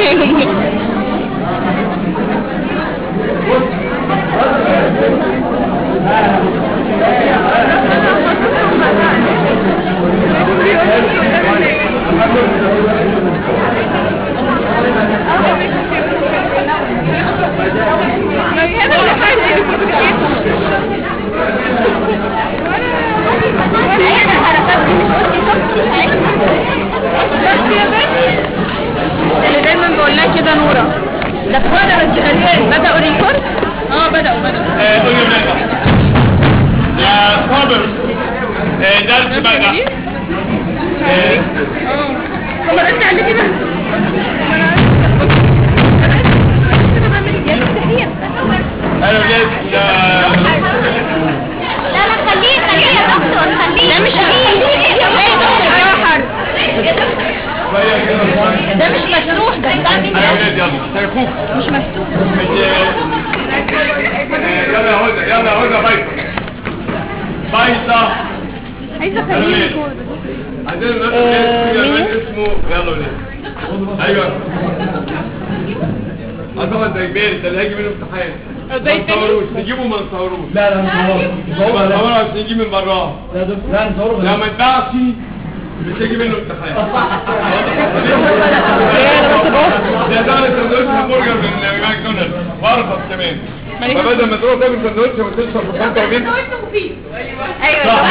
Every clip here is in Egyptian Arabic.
ايه الحركات دي مش قلتي شفت ده اللي دايما بقول لها كده نورة ده اخوانا بس غاليين بدأوا ريكورد اه بدأوا بدأوا آه، قول يا ولاد يا صابر آه، درس بقى آه، طب رد عليكي بقى انا ولاد آه، لا لا خليه خليه يا دكتور خليه ده مش خليه ايه يا دكتور جوهر شوية كده شوية. ده مش مفتوح ده انا ولاد يلا شيخوخ مش مفتوح مش آه، يلا يا هدى يلا يا هدى بايظة بايظة عايزه يلا اخليه ولاد ريكورد عندنا نفس الولاد اسمه يلا ولاد ايوه اه طبعا ده اجباري ده اللي هيجي منه امتحان ما نصوروش نجيبه ما نصوروش لا لا مش مش هو نصوره عشان يجي من براه لا دكتور لا نصوره لا ما يتباعش مش هيجي منه امتحان ده ده سندوتش همبرجر من ماكدونالدز وارخص كمان فبدل ما تروح تاكل سندوتش ما تشرب في 45 ايوه صح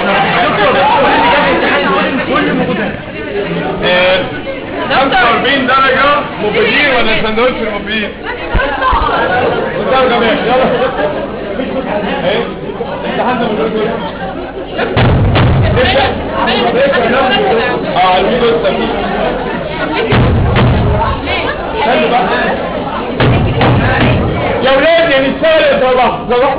كل موجودة آه، 45 درجة مفيدين ولا سندوتش المفيد؟ قدام جميع يلا ايه امتحان ده من اه عايزين لسه استنى بقى يا ولاد يعني الشارع صباح صباح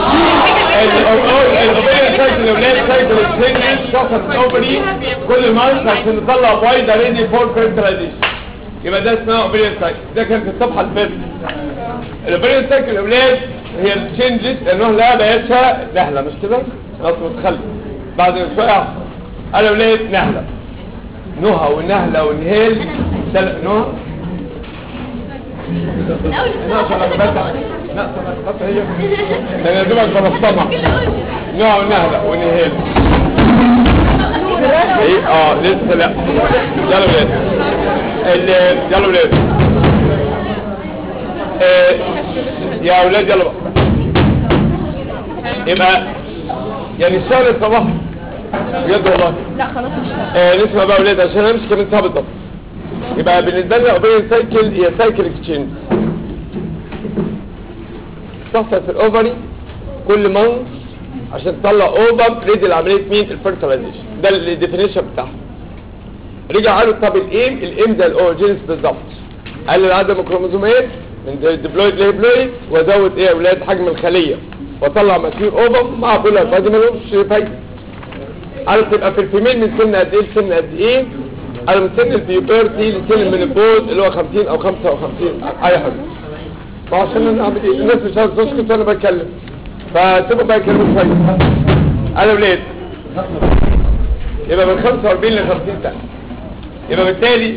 الاوبريا سايكل يا ولاد سايكل السنجل شخص الاوبري كل مانث عشان نطلع وايد ريدي فور فيرتلايزيشن يبقى ده اسمها اوبريا سايكل ده كان في الصفحه اللي فاتت الاوبريا سايكل يا ولاد هي التشنجز لانه لا بقتها نحله مش كده؟ خلاص متخلف بعد شويه قال يا ولاد نحله نهى ونهله ونهيل سل... نهى لا عشان أثبتها. لا عشان أثبتها هي ده انا دوبك بنصطنع نوع ونهلة ونهيل ايه اه لسه لا يلا ولاد ال- يلا ولاد آه، يا ولاد يلا بقى يبقى يعني الشهر الصباح بجد والله لا خلاص مش فاهم آه نسمع بقى ولاد عشان امشي كمان ساعه بالضبط يبقى بالنسبه لنا اوبرين سايكل هي سايكل اكسشينج تحصل في الاوفري كل مانث عشان تطلع اوفر ريدي لعمليه مين الفيرتلايزيشن ده الديفينيشن بتاعها رجع قالوا طب الايم الايم ده الاورجينس بالظبط قلل عدد الكروموزومات من الديبلويد لهيبلويد وازود ايه يا اولاد حجم الخليه واطلع مسير اوفر مع كل الفايده ملوش فايده قالوا تبقى في الفيميل من سن قد ايه لسن قد ايه قالوا من سن البيوبرتي لسن المينوبوز اللي هو 50 او 55 اي حاجه ما عشان انا اعمل ايه الناس مش عايزه تسكت وانا بتكلم فسيبوا بقى يتكلموا شويه قالوا ولاد يبقى من 45 ل 50 سنه يبقى بالتالي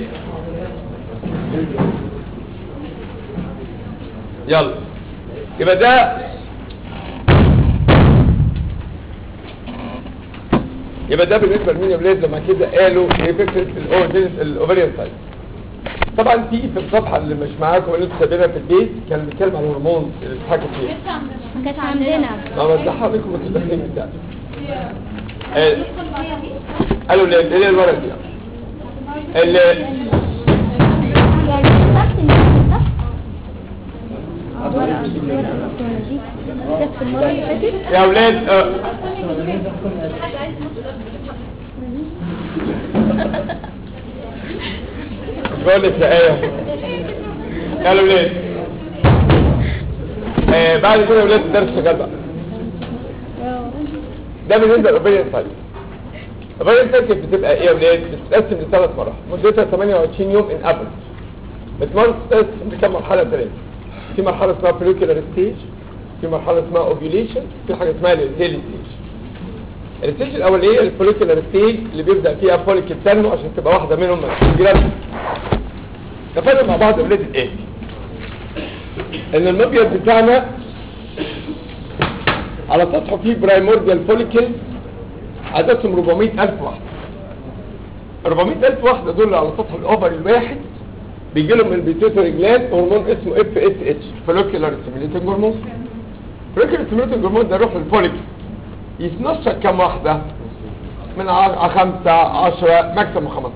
يلا يبقى ده يبقى ده بالنسبه لمين يا ولاد لما كده قالوا ايه فكره الاوفريان الاوفريان سايز طبعا في في الصفحه اللي مش معاكم اللي انتوا سايبينها في البيت كان بيتكلم عن الهرمون اللي بتتحكم فيه ما كانتش عندنا ما بصحى عليكم ما تتدخلين ده آه، قالوا ليه ايه الورق دي اللي يعني نفس النفس صح؟ ورقة ورقة الأسطوانة دي كانت في المرة اللي فاتت يا اولاد آه، مش بقول لك يا ايه قالوا ليه آه بعد كده يا اولاد الدرس شغال بقى ده بالنسبه للاوبريان سايكل الاوبريان سايكل بتبقى ايه يا اولاد بتتقسم لثلاث مراحل مدتها 28 يوم ان افريج بتمر تتقسم لكام مرحله ثلاثه في مرحله اسمها بريكولار ستيج في مرحله اسمها اوفيوليشن في حاجه اسمها الهيلي ستيج الستيج الاوليه الفوليكولار ستيج اللي بيبدا فيها فوليكل تنمو عشان تبقى واحده منهم جرام اتفقنا مع بعض اولاد الاتي ان المبيض بتاعنا على سطحه فيه برايمورديال فوليكل عددهم 400000 واحده 400000 واحده دول على سطح الاوفر الواحد بيجي لهم من البيتيوتري جلاند هرمون اسمه اف اس اتش فوليكولار ستيميليتنج هرمون فوليكولار ستيميليتنج هرمون ده يروح للفوليكل يتنشط كام واحده من 5 10 ماكسيموم 15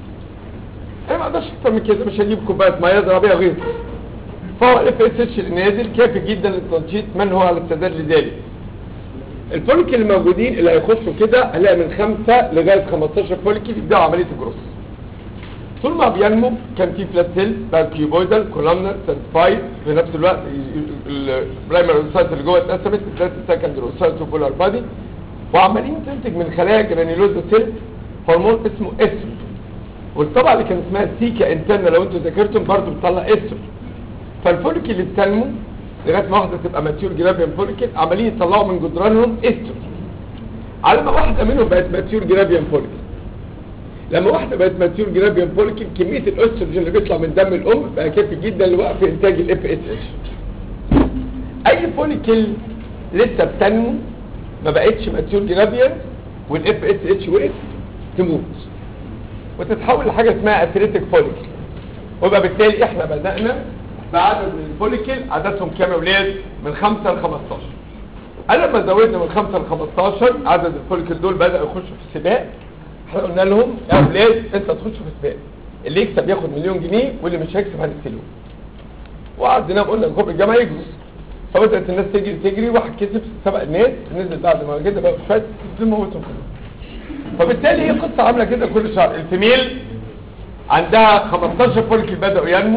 انا ما اقدرش اكتر من كده مش هجيب كوبايه ميه اضرب بيها غيظ فهو الاف اس اتش نازل كافي جدا للتنشيط من هو على استعداد لذلك الفوليكل الموجودين اللي هيخشوا كده هنلاقي من 5 لغايه 15 فوليكل يبداوا عمليه الجروس طول ما بينمو كان في فلات سيل بقى كيوبويدال كولامنر سيرتيفايد في نفس الوقت البرايمري اوسايت اللي جوه اتقسمت الثلاث سكندري اوسايت وبولار بادي وعمالين تنتج من خلايا جرانيولوزا سيل هرمون اسمه استروجين والطبقه اللي كان اسمها سيكا انترنا لو انتوا ذاكرتم برضه بتطلع استروجين فالفوليكل اللي بتنمو لغايه ما واحده تبقى ماتيور جرافيان فوليكل عمالين يطلعوا من جدرانهم استروجين على ما واحده منهم بقت ماتيور جرافيان فوليكل لما واحده بقت ماتيور جرافيان فوليكل كميه الاستروجين اللي بيطلع من دم الام بقى كافي جدا لوقف انتاج الاف اس اتش اي فوليكل لسه بتنمو ما بقتش ماتيور جرافيان والاف اس اتش وقف تموت وتتحول لحاجه اسمها اثريتيك فوليكل ويبقى بالتالي احنا بدانا بعدد من الفوليكل عددهم كام يا ولاد من 5 ل 15 انا لما زودنا من 5 ل 15 عدد الفوليكل دول بداوا يخشوا في السباق احنا قلنا لهم يا ولاد انت تخش في سباق اللي يكسب ياخد مليون جنيه واللي مش هيكسب هنقتله وقعدنا قلنا الكوب الجامعه يجروا فبدات الناس تجري تجري واحد كسب سبق الناس نزل بعد ما كده بقى شويه موتهم كلهم فبالتالي هي قصه عامله كده كل شهر الفيميل عندها 15 فوليكل بداوا ينمو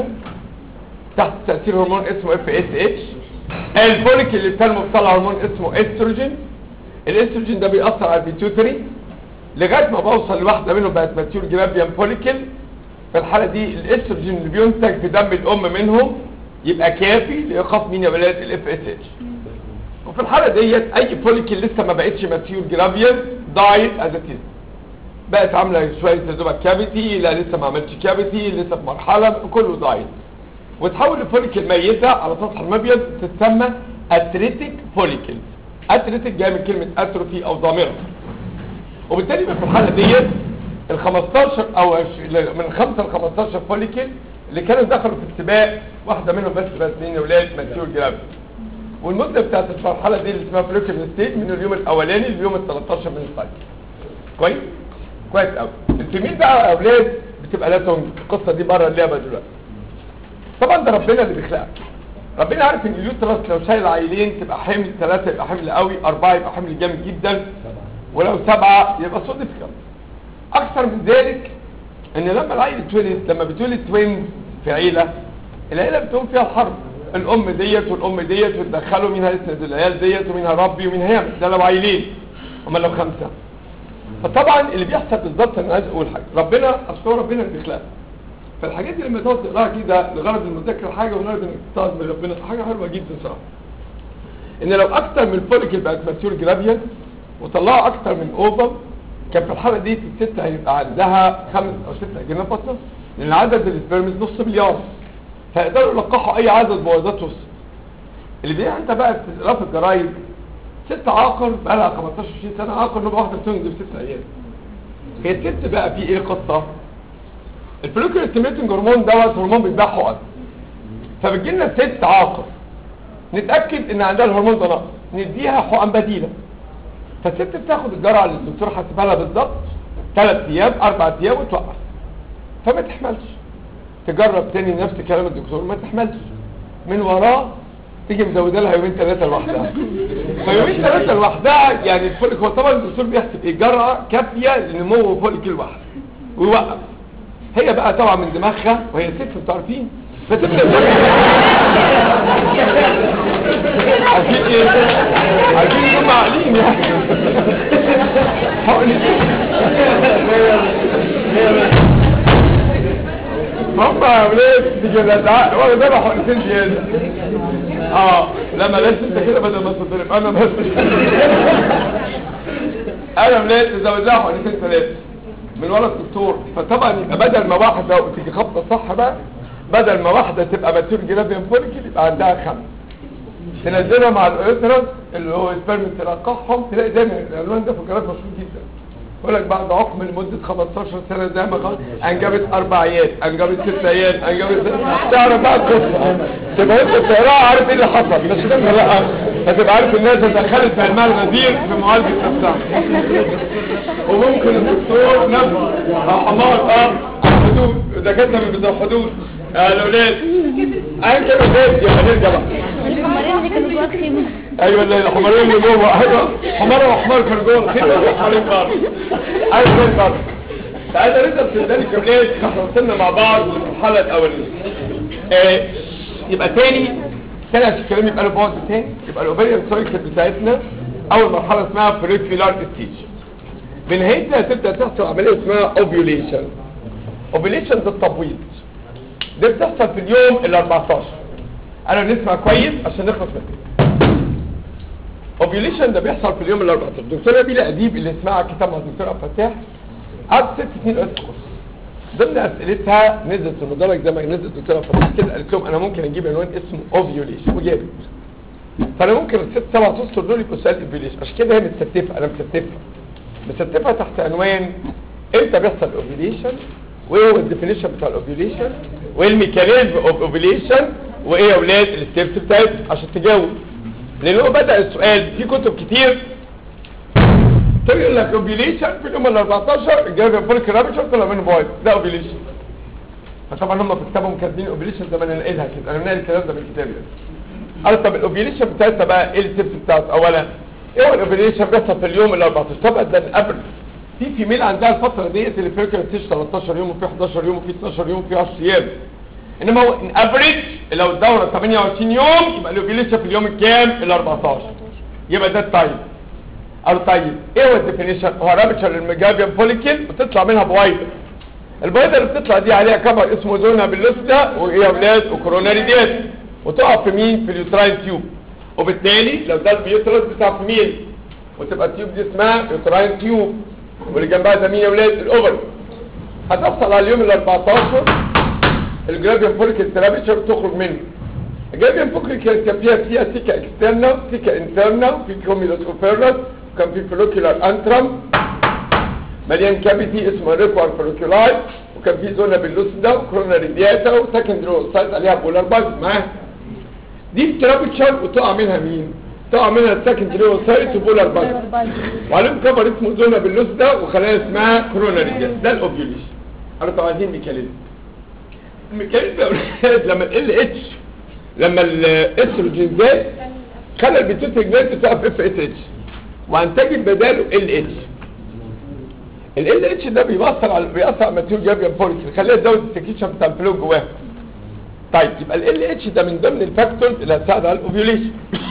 تحت تاثير هرمون اسمه اف اس اتش الفوليكل اللي بتنمو بتطلع هرمون اسمه استروجين الاستروجين ده بيأثر على البيتيوتري لغايه ما بوصل لواحده منهم بقت ماتيور جرافيان فوليكل في الحاله دي الاستروجين اللي بينتج في دم الام منهم يبقى كافي لايقاف مين يا ولاد الاف اس اتش وفي الحاله ديت اي فوليكل لسه ما بقتش ماتيور جرافيان دايت از بقت عامله شويه تدوبك كافيتي لا لسه ما عملتش كافيتي لسه في مرحله كله دايت وتحول لفوليكل ميته على سطح المبيض تتسمى اتريتيك فوليكل اتريتيك جاي من كلمه اتروفي او ضامره وبالتالي في الحاله ديت ال 15 او من 5 ل 15 فوليكل اللي كانوا دخلوا في السباق واحده منهم بس بس مين اولاد ماتيور جرافيك والمده بتاعت المرحله دي اللي اسمها فوليكل ستيت من اليوم الاولاني لليوم ال 13 من السايكل كويس كويس قوي الفيميل بقى يا اولاد بتبقى لا تنجز القصه دي بره اللعبه دلوقتي طبعا ده ربنا اللي بيخلقك ربنا عارف ان اليوترس لو شايل عيلين تبقى حمل ثلاثه يبقى حمل قوي اربعه يبقى حمل جامد جدا ولو سبعه يبقى صدف كم اكثر من ذلك ان لما العيل اتولد لما بتولد توينز في عيله العيله بتقوم فيها الحرب الام ديت والام ديت وتدخلوا مين هيسند العيال ديت ومين هربي ومين هيعمل ده لو عيلين امال لو خمسه فطبعا اللي بيحصل بالظبط انا عايز اقول حاجه ربنا اصل هو ربنا اللي بيخلقك فالحاجات دي لما تقعد تقراها كده لغرض المذاكره حاجه ولغرض انك تستعد من ربنا حاجه حلوه جدا صراحه ان لو اكتر من فوليكل بقت ماتيور جرافيان وطلعوا اكتر من اوفر كان في الحاله دي الست هيبقى عندها خمس او ست اجناب بطنه لان عدد السبرمز نص مليار فيقدروا يلقحوا اي عدد بويضات وسط اللي بيها انت بقى بتقرا في الجرايد ست عاقر بقى لها 15 20 سنه عاقر نبقى واحده بتنزل ست ايام هي الست بقى في ايه قصه الفلوكر ستيميتنج هرمون دوت هرمون بيتباع حقن فبتجي لنا ست عاقر نتاكد ان عندها الهرمون ده نقص نديها حقن بديله فالست بتاخد الجرعه اللي الدكتور حاسبها لها بالظبط ثلاث ايام اربع ايام وتوقف فما تحملش تجرب تاني نفس كلام الدكتور ما تحملش من وراه تيجي مزوده لها يومين ثلاثه لوحدها فيومين ثلاثه لوحدها يعني الفوليك هو طبعا الدكتور بيحسب ايه جرعه كافيه لنمو فوليك الواحد ويوقف هي بقى طبعا من دماغها وهي ست انتوا عارفين فتبدا عارفين ايه عارفين هم عاقلين يعني حقن هم يا ولاد تيجي الازعاق وانا ده حقنتين زياده اه لما لازم انت كده بدل ما تضرب انا بس انا ولاد تزود لها حقنتين ثلاثه من ورا الدكتور فطبعا يبقى بدل ما واحده وتيجي خبطه صح بقى بدل ما واحده تبقى ماتيور جرافيان فوليكل يبقى عندها خمسه تنزلها مع الاوترس اللي هو سبرم تلقحهم تلاقي دايما الالوان ده في الجراف مشهور جدا يقول لك بعد عقم لمده 15 سنه زي ما قال انجبت اربع عيال انجبت ست عيال انجبت ست تعرف بقى القصه تبقى انت بتقراها عارف ايه اللي حصل مش كده لا فتبقى عارف الناس دخلت في المال غزير في معالجه نفسها وممكن الدكتور نفسه او حمار اه حدود دكاتره من بتوع حدود آه الاولاد ايا كان الاولاد يبقى نرجع بقى الحمارين اللي كانوا جوه الخيمه ايوه اللي الحمارين اللي جوه ايوه حمار وحمار كانوا جوه الخيمه وحمارين بره ايوه زي بره تعالى نبدا في ذلك الكبريت احنا وصلنا مع بعض للمرحله الاولانيه آه يبقى تاني تاني عشان الكلام يبقى له بعد تاني يبقى الاوبريان سايكل بتاعتنا اول مرحله اسمها فوليكيولار ستيج بنهايتها تبدا تحصل عمليه اسمها اوفيوليشن اوفيوليشن ده التبويض ده بتحصل في اليوم ال 14 انا نسمع كويس عشان نخلص من كده اوفيوليشن ده بيحصل في اليوم ال 14 الدكتوره بيلا اديب اللي اسمها كتاب مع الدكتور عبد الفتاح قعدت ست سنين قريت الكورس ضمن اسئلتها نزلت في المدرج زي ما نزلت الدكتوره عبد الفتاح كده قالت لهم انا ممكن اجيب عنوان اسمه اوفيوليشن وجابت فانا ممكن الست سبع اسطر دول يبقوا سؤال اوفيوليشن عشان كده هي متستفه انا مستفها مستفها تحت عنوان امتى بيحصل اوفيوليشن وايه هو الديفينيشن بتاع الاوفيوليشن وايه الميكانيزم اوف اوفيوليشن وايه يا اولاد الستيبس بتاعتها عشان تجاوب لان هو بدا السؤال في كتب كتير تقول لك اوفيوليشن في اليوم ال 14 الجواب فولك رابشر طلع منه بايظ ده اوفيوليشن فطبعا هم في كتابهم كاتبين اوفيوليشن زي ما انا نقلها كده انا نقل الكلام ده من كتابي قال طب الاوفيوليشن بتاعتها بقى ايه الستيبس بتاعته اولا ايه هو الاوفيوليشن بيحصل في اليوم ال 14 طبعا ده قبل في فيميل عندها الفتره ديت اللي فيها كانت 13 يوم وفي 11 يوم وفي 12 يوم وفي 10 ايام انما هو ان افريج لو الدوره 28 يوم يبقى الاوفيوليشن في اليوم الكام ال 14 يبقى ده التايم او طيب ايه هو الديفينيشن هو رابتشر للمجابيان فوليكل وتطلع منها بويضه البيضه اللي بتطلع دي عليها كفر اسمه زونا باللوسدا وايه يا اولاد وكوروناري ديت وتقع في مين في اليوتراين تيوب وبالتالي لو ده البيوترس بتاع فيميل وتبقى التيوب دي اسمها يوتراين تيوب واللي جنبها ده مين يا اولاد الاوفر هتحصل على اليوم ال 14 الجرافيان فوليكل ترابيتشر تخرج منه الجرافيان فوليكل كان فيها فيها سيكا اكسترنا سيكا انترنا في كوميلوس اوفيرنس وكان في فوليكولار انترم مليان كافيتي اسمه ريكوار فوليكولاي وكان في زونا باللوسدا وكوروناري دياتا وسكندري سايت عليها بولار بايز معاها دي الترابيتشر وتقع منها مين؟ تقع منها السكندري سايت وبولار بايز وعليهم كفر اسمه زونا باللوسدا وخلايا اسمها كوروناري دياتا ده الاوفيوليشن انا طبعا عايزين ميكانيزم الميكانيزم يا اولاد لما ال اتش لما الاستروجين زاد خلى البيتوتري جلاند تقف اف اس اتش وانتجت بداله ال اتش ال اتش ده بيأثر على بيأثر على الماتيريال جابيان فوليكل يخليها تزود السكيشن بتاع الفلو جواها طيب يبقى ال اتش ده من ضمن الفاكتورز اللي هتساعد على الاوفيوليشن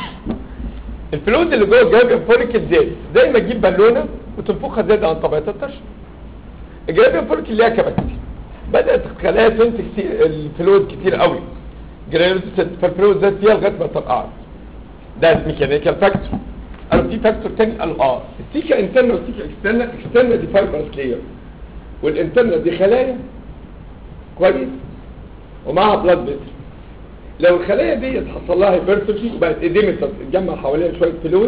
الفلويد اللي جوه الجابيان فوليكل زاد زي ما تجيب بالونه وتنفخها زياده عن طبيعه الطرش الجابيان فوليكل ليها كباستي بدات الخلايا تنتج الفلويد كتير قوي جرانيولز فالفلويد زاد فيها لغايه ما طرقعت ده ميكانيكال فاكتور قالوا في فاكتور تاني قالوا اه السيكا انترنا والسيكا اكسترنا اكسترنا دي فايبرس لاير والانترنا دي خلايا كويس ومعها بلاد فيسل لو الخلايا دي حصل لها هيبرتروفي وبقت اديمتر اتجمع حواليها شويه فلويد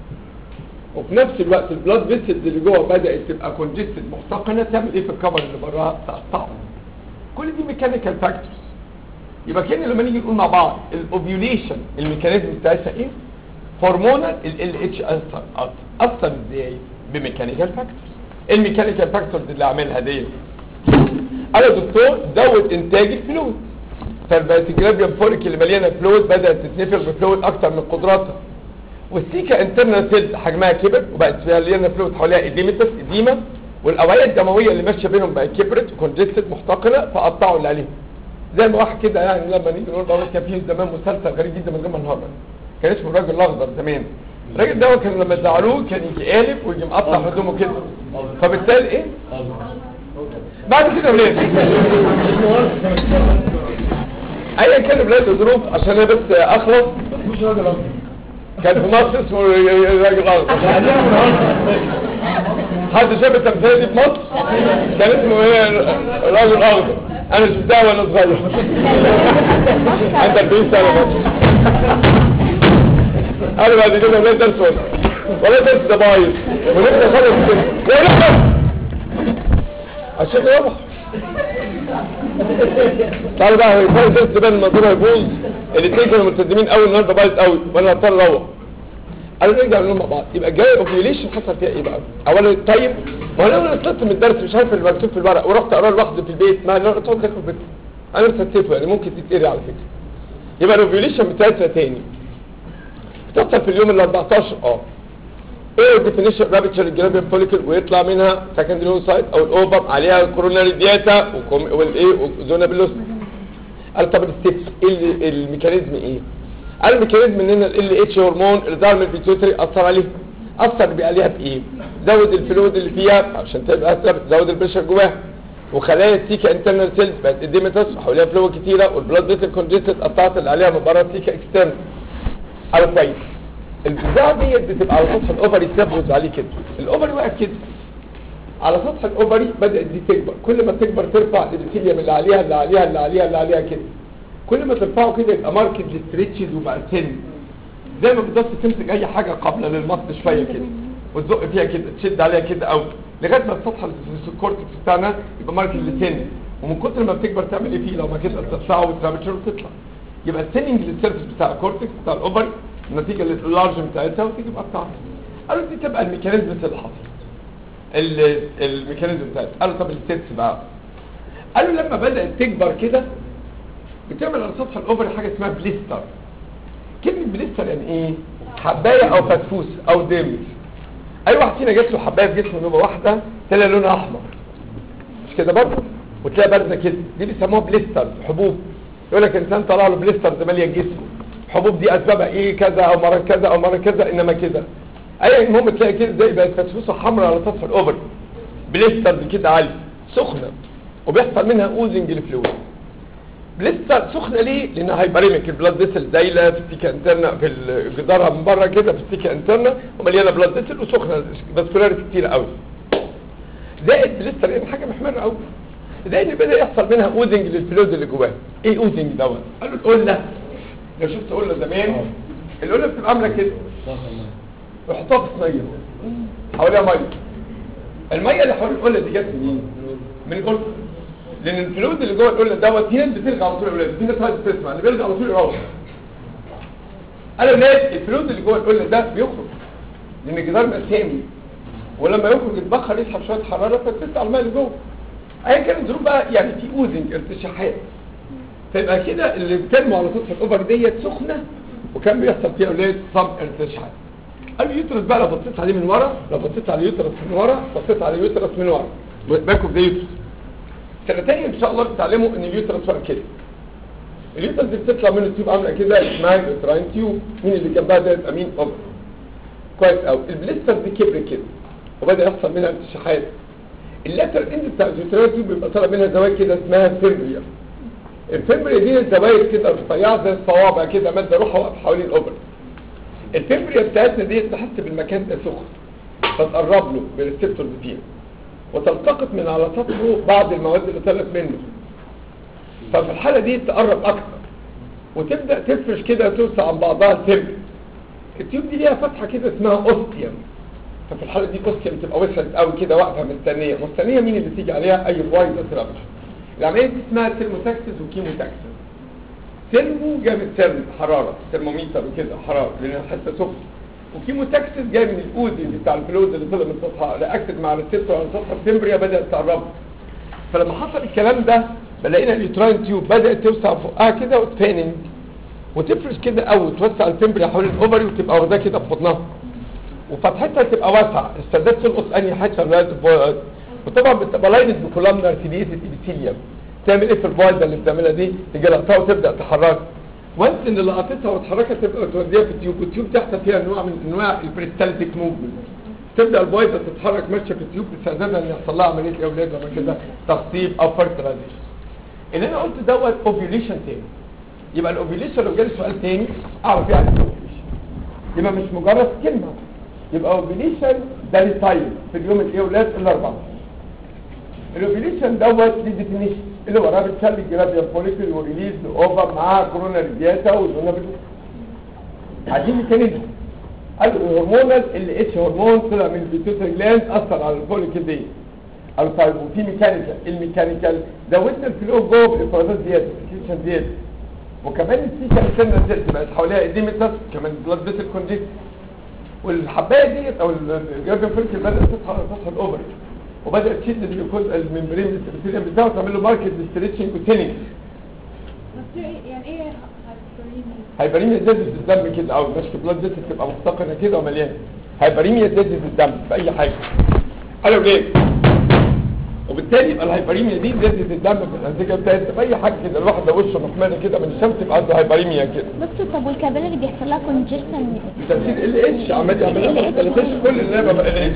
وفي نفس الوقت البلاد فيسلز اللي جوه بدات تبقى كونجستد محتقنه تعمل ايه في الكفر اللي براها تقطعه كل دي ميكانيكال فاكتورز يبقى كان لما نيجي نقول مع بعض الاوفيوليشن الميكانيزم بتاعتها ايه هرمونال ال اتش اثر اثر ازاي بميكانيكال فاكتورز ايه الميكانيكال فاكتورز اللي عاملها دي انا دكتور زود انتاج الفلويد فالبيتجرابيان فوليك اللي مليانه فلويد بدات تتنفخ بفلويد اكتر من قدراتها والسيكا انترنال سيل حجمها كبر وبقت فيها مليانه فلويد حواليها اديمتس اديما والاوعيه الدمويه اللي ماشيه بينهم بقت كبرت وكونجستد محتقنه فقطعوا اللي عليهم زي ما واحد كده يعني لما نيجي نقول بابا كان فيه زمان مسلسل غريب جدا من غير ما نهرج كان اسمه الراجل الاخضر زمان الراجل ده كان لما يزعلوه كان يجي قالب ويجي مقطع هدومه كده فبالتالي ايه بعد كده ولاد ايا كان ولاد الظروف عشان انا بس اخلص مش راجل اصلا كان في مصر اسمه الراجل الاخضر حد شاف التمثيليه دي في مصر كان اسمه ايه الراجل الاخضر انا شفتها وانا صغير انت 40 سنه بس انا بعد كده ولا درس ولا ولا درس ده بايظ ونبدا خالص كده ولا عشان يروح تعالوا بقى هو يفضل درس بان الموضوع يبوظ الاثنين كانوا ملتزمين قوي النهارده بايظ قوي وانا هضطر اروح قالوا نرجع نقول مع بعض يبقى الجاي اوبيوليشن حصل فيها ايه بقى اولا طيب ما انا انا طلعت من الدرس مش عارف اللي مكتوب في الورق ورحت اقراه لوحدي في البيت ما انا تقعد تاكل في البيت انا رتبته يعني ممكن تتقري على فكره يبقى الاوبيوليشن بتاعتها تاني بتحصل في اليوم ال 14 اه ايه الديفينيشن رابتشر الجرابيان فوليكل ويطلع منها سكندري سايت او الاوبم عليها كوروناري دياتا وكم- والايه وزونا بلوس قال طب الستيبس ايه ال- الميكانيزم ايه قال الميكانيزم ان هنا ال اتش هرمون اللي ظهر من البيتيوتري اثر عليه اثر بقى عليها بايه زود الفلويد اللي فيها عشان تبقى ثابت زود البريشر جواها وخلايا السيكا انترنال سيلز بقت اديمتس وحواليها فلويد كتيره والبلاد فيسل كونجستد قطعت اللي عليها من بره السيكا اكسترنال على كويس البتاعه ديت بتبقى على سطح الاوفري تبرز عليه كده الاوفري واقف كده على سطح الاوفري بدات دي تكبر كل ما تكبر ترفع الابيثيليوم اللي عليها اللي عليها اللي عليها اللي عليها كده كل ما ترفعه كده يبقى ماركت للستريتشز وبقى سن زي ما بالظبط تمسك اي حاجه قابله للمص شويه كده وتزق فيها كده تشد عليها كده قوي لغايه ما السطح الكورتكس بتاعنا يبقى ماركت للسن ومن كتر ما بتكبر تعمل ايه فيه لو ما كده تطلعه وترامتشر وتطلع يبقى السننج للسيرفس بتاع الكورتكس بتاع الاوفري نتيجه للارج بتاعتها وتيجي مقطعه قالوا دي تبقى الميكانيزم اللي حصل ال- الميكانيزم بتاعتها قالوا طب الستيبس بقى قالوا لما بدات تكبر كده بتعمل على سطح الاوفري حاجه اسمها بليستر كلمه بليستر يعني ايه حبايه او فتفوس او دم اي واحد فينا جات له حبايه في جسمه نوبه واحده تلاقي لونها احمر مش كده برضه وتلاقي بارزه كده دي بيسموها بليستر حبوب يقول لك انسان طلع له بليستر ماليه جسمه الحبوب دي اسبابها ايه كذا او مرض كذا او مرض كذا انما كده اي المهم تلاقي كده زي بقت فتفوسه حمراء على سطح الاوفر بليستر دي كده عاليه سخنه وبيحصل منها اوزنج لفلويد بليستر سخنه ليه؟ لانها هايبريميك البلاد فيسل دايله في السيكا انترنا في ال- جدارها من بره كده في السيكا انترنا ومليانه بلاد فيسل وسخنه فاسكولاريتي كتير قوي زائد بليستر يعني حاجه محمره قوي زائد ان بدا يحصل منها اوزنج للفلويد اللي جواها ايه اوزنج دوت؟ قالوا القله لو شفت قله زمان القله بتبقى عامله كده يحطوها في صينيه حواليها ميه الميه اللي حوالين القله دي جت منين؟ من القله لان الفلويد اللي جوه القله دوت في ناس بترجع على طول القله في ناس عايزه تسمع اللي بيرجع على طول يروح انا ناس الفلويد اللي جوه القله ده بيخرج لان الجدار مسامي ولما يخرج يتبخر يسحب شويه حراره فتسع الماء اللي جوه ايا كانت الظروف بقى يعني في اوزنج ارتشاحات فيبقى كده اللي بتنمو على سطح الاوفر ديت سخنه وكان بيحصل فيها ولاد صم ارتشاحات قال اليوترس بقى لو بصيت عليه من ورا لو بصيت على اليوترس من ورا بصيت على اليوترس من ورا باكو ده يوترس سنه تانية ان شاء الله بتتعلموا ان اليوترس واقف كده اليوترس دي بتطلع منه تيوب عامله كده اسمها اليوتراين تيوب مين اللي جنبها ده يبقى مين اوفر كويس قوي البليستر دي كبر كده وبدا يحصل منها ارتشاحات اللاتر اند بتاع اليوتراين تيوب بيبقى طالع منها زوايا كده اسمها فيمبريا الفيمبريا دي الزوايا كده رفيعه زي الصوابع كده ماده روحها واقفه حوالين الاوفر الفيمبريا بتاعتنا دي تحس بالمكان ده سخن فتقرب له بالريسبتورز فيها وتلتقط من على سطحه بعض المواد اللي طلعت منه ففي الحالة دي تقرب أكتر وتبدأ تفرش كده توسع عن بعضها التيوب التيوب دي ليها فتحة كده اسمها أوستيوم ففي الحالة دي أوستيوم تبقى وسعت قوي كده واقفة مستنية مستنية مين اللي تيجي عليها أي فايز ترابش العملية دي اسمها ترموتاكسس وكيموتاكسس ترمو جاي من ترم حرارة ترموميتر وكده حرارة لأن حتى سخن وكيموتاكسس جاي من الاوزي بتاع الفلويد اللي طلع من سطحها رياكتد مع الريسبتور على سطح التمبريا بدات تقرب فلما حصل الكلام ده بلاقينا اليوتراين تيوب بدات توسع فوقها كده وتفاننج وتفرش كده او توسع التمبريا حوالين الاوفري وتبقى واخداه كده في بطنها وفتحتها تبقى واسعه السداد تلقص انهي حته لغايه الفويد وطبعا بتبقى لايند بكولامنر تيبيتد ابيثيليوم تعمل ايه في الفويد اللي بتعملها دي تيجي لقطها وتبدا تحركها وانس ان لقطتها واتحركت تبقى توديها في التيوب والتيوب تحت فيها انواع من انواع البريستالتيك موفمنت تبدا البويضه تتحرك ماشيه في التيوب بسبب ان يحصل لها عمليه الاولاد ولا كده تخصيب او فيرتلايزيشن اللي انا قلت دوت اوفيوليشن تاني يبقى الاوفيوليشن لو جالي سؤال تاني اعرف يعني ايه اوفيوليشن يبقى مش مجرد كلمه يبقى اوفيوليشن ده التايم في اليوم الايه ولاد الاربعه الاوفيوليشن دوت دي ديفينيشن اللي وراه بتخلي الجرابيا فوليكل وريليز اوفر معاها كورونا ريدياتا وزونا بتو عايزين ميكانيزم قالوا الهرمونال اللي اتش هرمون طلع من البيتوتري جلاند اثر على الفوليكل دي او طيب وفي ميكانيكال الميكانيكال زودنا الفلو جوه بالافرازات زياده السكريشن زياده وكمان السيكا السنه زياده بقت حواليها اديمتس كمان بلاد فيسل كونجكت والحبايه ديت او الجرابيا فوليكل بدات تطلع على سطح الاوفري وبدات تشد الجلوكوز الممبرين الابيثيليوم بتاعه تعمل له ماركت ستريتشنج وتيننج يعني ايه هايبريميا زادت في الدم كده او مش بلاد فيسل تبقى مفتقنه كده ومليانه هايبريميا زادت في الدم في اي حاجه قالوا ليه وبالتالي يبقى الهايبريميا دي زادت الدم في الانسجه بتاعتها في اي حاجه كده الواحد لو وشه محمر كده من الشمس يبقى عنده هايبريميا كده دكتور طب والكابيلاري بيحصل لها كونجكشن بتاثير ال اتش عمال يعمل لها ال تلاتش كل اللعبه بقى ال اتش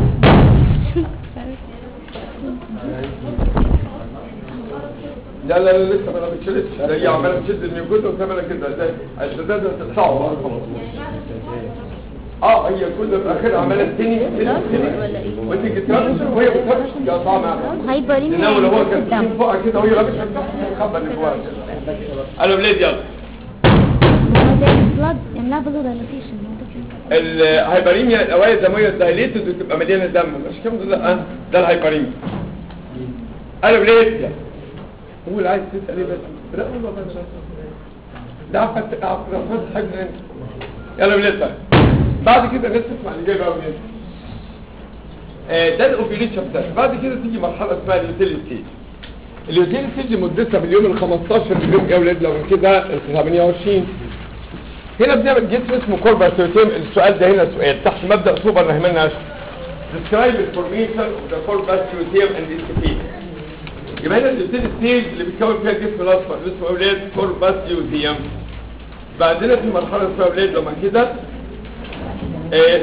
لا لا لا لسه ما بتشيلش ده هي عماله تشد النيوكوز وتعمل كده ده الشداد تقطعه بقى خلاص اه هي كل في اخر عماله تني تني تني وانت جيت وهي بتهرش يا طعم هايبريميا انما لو هو كان الدم تخين فوقها كده وهي لابسه الخبه اللي فوقها كده قالوا بلاد يلا هو زي البلاد يعملها بلو دايلاتيشن الهايبريميا الاوعيه الدمويه دايليتد وتبقى مليانه دم مش كده لا آه، ده الهايبريميا قالوا بلاد هو اللي عايز تسال ايه بس لا والله بس ده عفت عفت رحمن حاجه انت يلا بلاد بقى بعد كده الناس تسمع اللي جاي بقى منين آه، ده الاوبيليشن بتاعك بعد كده تيجي مرحله اسمها اليوتيلي ستيج اليوتيلي ستيج مدتها من اليوم ال 15 لليوم يا اولاد لو من كده ال 28 هنا بنعمل جسم اسمه كورباسيوتيم السؤال ده هنا سؤال تحت مبدا سوبر نهمنا اشهر describe the formation of the corpusculotium and its effect يبقى هنا اليوتيلي ستيج اللي بيتكون فيها الجسم الاصفر اللي اسمه اولاد كورباسيوتيم بعدين في مرحله اسمها اولاد لما كده آه،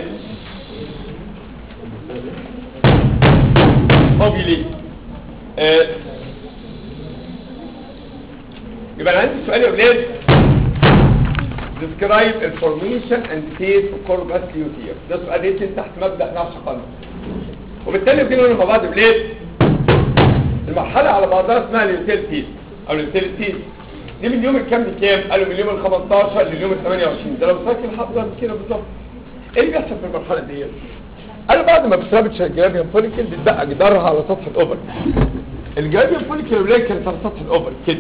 اوبيلي آه، يبقى انا عندي سؤال يا اولاد describe the formation and phase of corpus luteum ده سؤال ريتن تحت مبدأ نعش قلب وبالتالي بنقول مع بعض بلاد المرحلة على بعضها اسمها اليوتيل فيز او اليوتيل فيز دي من يوم الكام لكام؟ قالوا من يوم ال 15 لليوم ال 28 ده لو فاكر حضر كده بالظبط ايه اللي بيحصل في المرحلة ديت؟ قالوا بعد ما بترابط الجرابيان فوليكل بتبقى جدارها على سطح الاوفر الجرابيان فوليكل الولايه كانت على سطح الاوفر كده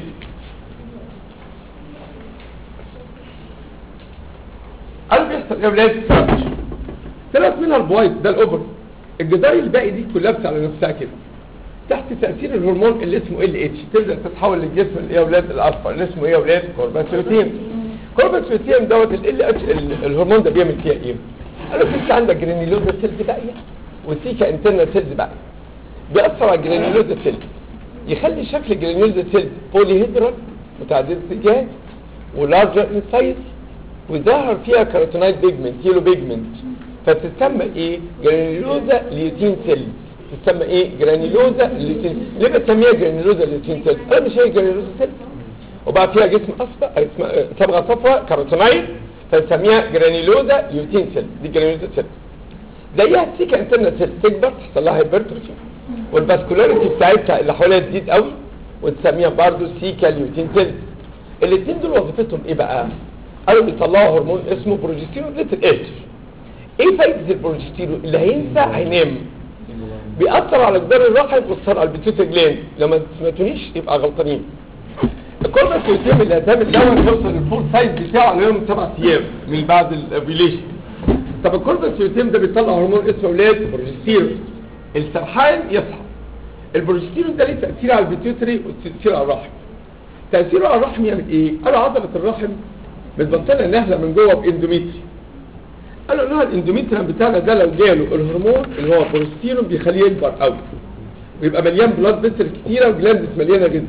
قالوا بيحصل ايه يا ولاد سيرش طلعت منها البوايت ده الاوفر الجدار الباقي دي كولابس على نفسها كده تحت تاثير الهرمون اللي اسمه ال اتش تبدا تتحول للجسم اللي يا ولاد الاصفر اللي اسمه ايه يا ولاد كورباسيوتين كورباسيوتين دوت ال اتش الهرمون ده بيعمل فيها ايه قالوا في عندك جرانيلوزا سيلز باقيه وسيكا انترنال سيلز باقيه بيأثر على الجرانيلوزا سيلز يخلي شكل الجرانيلوزا سيلز بوليهيدرال متعدد الاتجاهات ولارجر ان سايز وظهر فيها كاروتينايد بيجمنت يلو بيجمنت فتسمى ايه جرانيلوزا ليوتين سيل تسمى ايه جرانيلوزا ليوتين ليه بتسميها جرانيلوزا ليوتين سيل انا مش هي جرانيلوزا سيل وبعد فيها جسم اصفر اسمها صبغه صفراء كاروتينايد فنسميها جرانيلوزا ليوتين سيل دي جرانيلوزا سيل زيها السيكا انترنال سيل تكبر تحصل لها هايبرتروفي والفاسكولاريتي بتاعتها اللي حواليها تزيد قوي وتسميها برضه سيكا ليوتين سيل الاثنين دول وظيفتهم ايه بقى قالوا بيطلعوا هرمون اسمه بروجستيرون ليتل اتش ايه فايده البروجستيرون اللي هينسى هينام بيأثر على جدار الرحم ويأثر على البيتوتا جلاند لما سمعتونيش يبقى غلطانين الكوربس يتم اللي هتعمل دواء يوصل للفول سايز بتاعه على يوم سبع ايام من بعد الاوفيليشن طب الكوربس يتم ده بيطلع هرمون اسمه ولاد بروجستيرون السرحان يصحى البروجستيرون ده ليه تأثير على البيتيوتري وتأثير على الرحم تأثيره على الرحم يعمل ايه؟ قالوا عضلة الرحم بتبطلها نهلة من جوه باندوميتري قالوا انها الاندوميتريم بتاعنا ده لو جاله الهرمون اللي هو بروستيرون بيخليه يكبر قوي ويبقى مليان بلاد فيسل كتيره وجلاندس مليانه جدا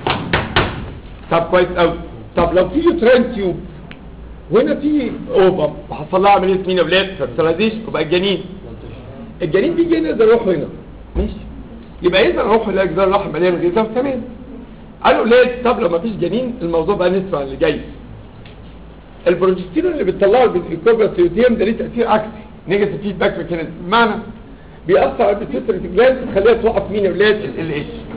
طب كويس قوي طب لو في يوترين تيوب وهنا في اوفر وحصل لها عمليه مين يا ولاد فيرتلايزيشن وبقى الجنين الجنين بيجي هنا يقدر يروح هنا ماشي يبقى يقدر يروح يلاقي جدار الرحم مليان غذاء تمام قالوا ليه طب لو مفيش جنين الموضوع بقى نسمع اللي جاي البروجستيرون اللي بتطلعه الكوبراسيوتيم ده ليه تاثير عكسي نيجاتيف فيدباك ميكانيزم بمعنى بيأثر على البيتيوتري جلاند تخليها توقف مين يا ولاد ال اتش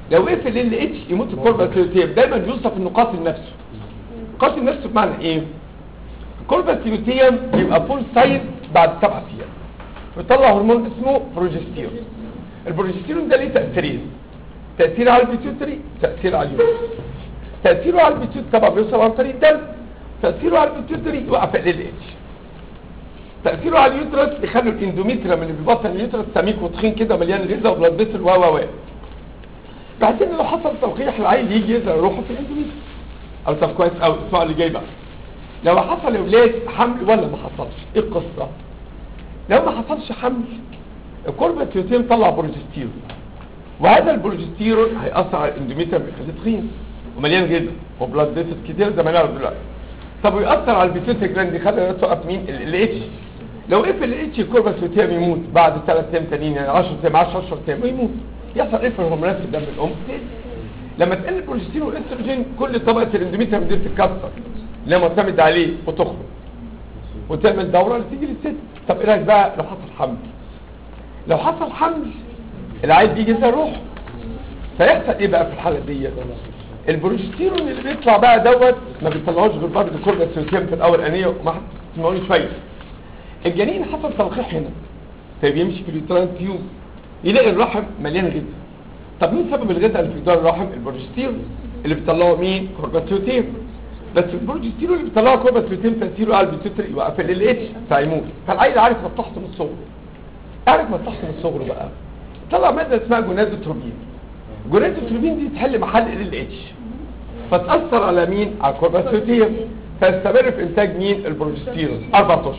لو وقف ال اتش يموت الكوربس لوتيم دايما يوصف انه قاتل نفسه قاتل نفسه بمعنى ايه الكوربس لوتيم بيبقى فول سايز بعد سبع ايام ويطلع هرمون اسمه بروجستيرون البروجستيرون ده ليه تاثيرين تاثير على البيتيوتري تاثير على اليوترس تاثيره على البيتيوتري طبعا بيوصل عن طريق الدم تاثيره على البيتيوتري يوقف ال اتش تاثيره على اليوترس يخلي الاندوميتريوم اللي بيبطن اليوترس سميك وتخين كده مليان غذاء وبلاد فيسل و و و بحيث ان لو حصل تلقيح العيل يجي يزرع روحه في الاندوميتريوم او طب كويس قوي اسمعوا اللي جاي بقى لو حصل يا ولاد حمل ولا ما حصلش ايه القصه لو ما حصلش حمل الكورباتيوتين طلع بروجستيرون وهذا البروجستيرون هيأثر على الاندوميتريوم يخليه تخين ومليان جدا وبلاد فيسل كتير زي ما نعرف دلوقتي طب ويأثر على البيتيوتري جلاند يخلي توقف مين ال اتش لو قفل ال اتش الكورباتيوتين يموت بعد 3 ايام تانيين يعني 10 ايام 10 10 ايام ويموت يحصل ايه في الهرمونات في دم الام تقل. لما تقل البروجستيرون والاستروجين كل طبقه الاندوميتريوم دي تتكسر اللي هي معتمد عليه وتخرج وتعمل دوره اللي تيجي للست طب ايه رايك بقى لو حصل حمل لو حصل حمل العيل بيجي يزرع روحه فيحصل ايه بقى في الحاله دي البروجستيرون اللي بيطلع بقى دوت ما بيطلعوش غير برضه كوربا سيوتيم في الاول انيه وما تسمعوني شويه الجنين حصل تلقيح هنا فبيمشي في اليوتران تيوب يلاقي الرحم مليان غذاء طب مين سبب الغذاء اللي في جدار الرحم البروجستيرون اللي بيطلعه مين كورباتيوتيم بس البروجستيرون اللي بيطلعه كورباتيوتيم تاثيره على البيتوتري يوقف ال اتش فيموت فالعيل عارف مصلحته من الصغر عارف مصلحته من الصغر بقى طلع ماده اسمها جونادوتروبين جونادوتروبين دي تحل محل ال اتش فتاثر على مين على الكورباتيوتيم فيستمر في انتاج مين البروجستيرون اربع اشهر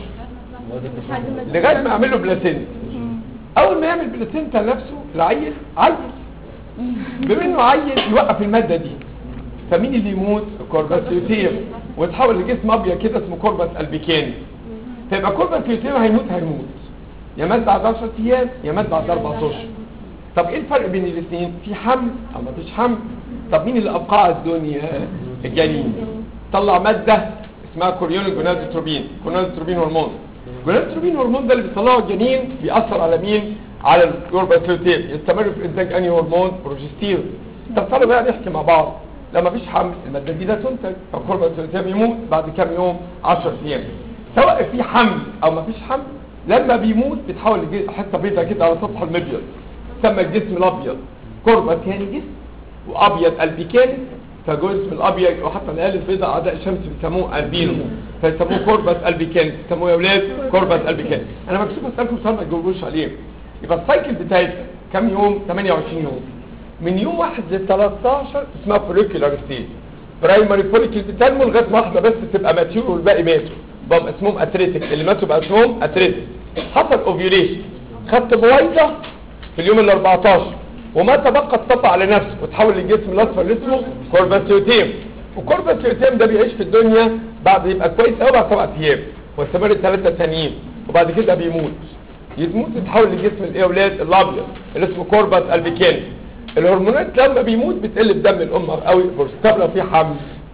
لغايه ما يعمل له بلاسينتا اول ما يعمل بلاسينتا لنفسه العيل عيل بما انه عيل يوقف الماده دي فمين اللي يموت الكورباسيوتيم ويتحول لجسم ابيض كده اسمه كورباس البيكاني فيبقى كورباسيوتيم هيموت هيموت يا مات بعد 10 ايام يا مات بعد 4 اشهر طب ايه الفرق بين الاثنين في حمل او مفيش حمل طب مين اللي ابقى على الدنيا الجنين طلع ماده اسمها كوريون جونادوتروبين جونادوتروبين هرمون جونادوتروبين هرمون ده اللي بيطلعه الجنين بيأثر على مين على الكورباسيوتيم يستمر في انتاج انهي هرمون بروجستيرون طب تعالوا بقى نحكي مع بعض لما فيش حمل الماده دي ده تنتج فالكورباسيوتيم يموت بعد كام يوم 10 ايام سواء في حمل او ما فيش حمل لما بيموت بيتحول لحته بيضاء كده على سطح المبيض سمى الجسم الابيض كوربا كان جسم وابيض البيكان فجسم الابيض وحتى العيال البيضاء اعداء الشمس بيسموه البينو فيسموه كوربس البيكان بيسموه يا اولاد كوربس البيكان انا مكتوب اسالكم سؤال ما تجاوبوش عليه يبقى السايكل بتاعتها كام يوم 28 يوم من يوم 1 ل 13 اسمها فوليكولار ستيج برايمري فوليكل بتنمو لغايه ما واحده بس تبقى ماتيور والباقي ماتوا بقى اسمهم اتريتك اللي ماتوا بقى اسمهم اتريتك حصل اوفيوليشن خدت بويضه في اليوم ال 14 وما تبقى تطبع على نفسه وتحول للجسم الاصفر اللي اسمه كورباسيوتيم والكورباسيوتيم ده بيعيش في الدنيا بعد يبقى كويس قوي بعد سبع ايام واستمر ثلاثه ثانيين وبعد كده بيموت يموت يتحول لجسم الايه اولاد الابيض اللي اسمه كورباس البيكاني الهرمونات لما بيموت بتقل في دم الام قوي طب لو في حمل